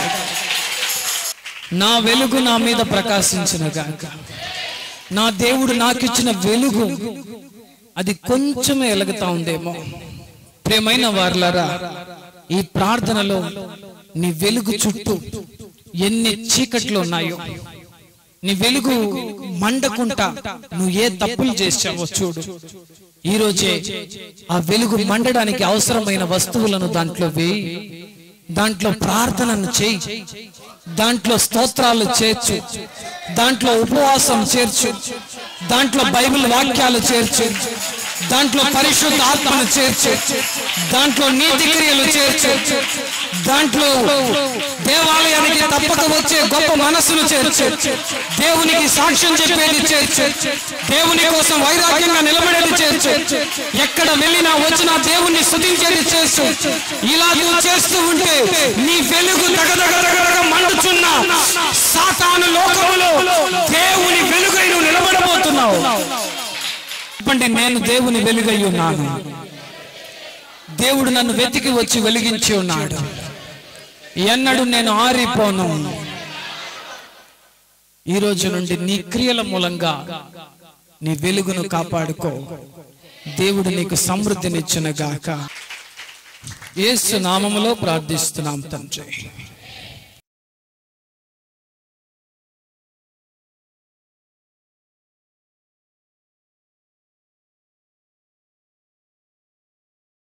నా వెలుగు నా మీద ప్రకాశించిన గాక నా దేవుడు నాకిచ్చిన వెలుగు అది కొంచెమే ఎలుగుతా ఉందేమో ప్రేమైన వార్లారా ఈ ప్రార్థనలో నీ వెలుగు చుట్టూ ఎన్ని చీకట్లు ఉన్నాయో నీ వెలుగు మండకుంటా నువ్వు ఏ తప్పులు చేసావో చూడు ఈ రోజే ఆ వెలుగు మండడానికి అవసరమైన వస్తువులను దాంట్లో వేయి దాంట్లో ప్రార్థనను చేయి దాంట్లో స్తోత్రాలు చేర్చు దాంట్లో ఉపవాసం చేర్చు దాంట్లో బైబిల్ వాక్యాలు చేర్చు దాంట్లో పరిశుద్ధ ఆత్మను చేర్చు దాంట్లో నీతి క్రియలు చేర్చు దాంట్లో దేవాలయానికి తప్పక వచ్చే గొప్ప మనస్సును చేర్చు దేవునికి సాక్ష్యం చెప్పేది చేర్చు దేవుని కోసం వైరాగ్యంగా నిలబడేది చేర్చు ఎక్కడ వెళ్ళినా వచ్చినా దేవుణ్ణి స్తుతించేది చేర్చు ఇలా నువ్వు చేస్తూ ఉంటే నీ వెలుగు దగదగ దగదగ మండుచున్న సాతాను లోకములో దేవుని వెలుగై నువ్వు నిలబడబోతున్నావు చెప్పండి నేను దేవుని వెలుగై ఉన్నాను దేవుడు నన్ను వెతికి వచ్చి వెలిగించి ఉన్నాడు ఎన్నడు నేను ఆరిపోను ఈ రోజు నుండి నీ క్రియల మూలంగా నీ వెలుగును కాపాడుకో దేవుడు నీకు సమృద్ధినిచ్చును గాక యేసు నామములో ప్రార్థిస్తున్నాం తండ్రి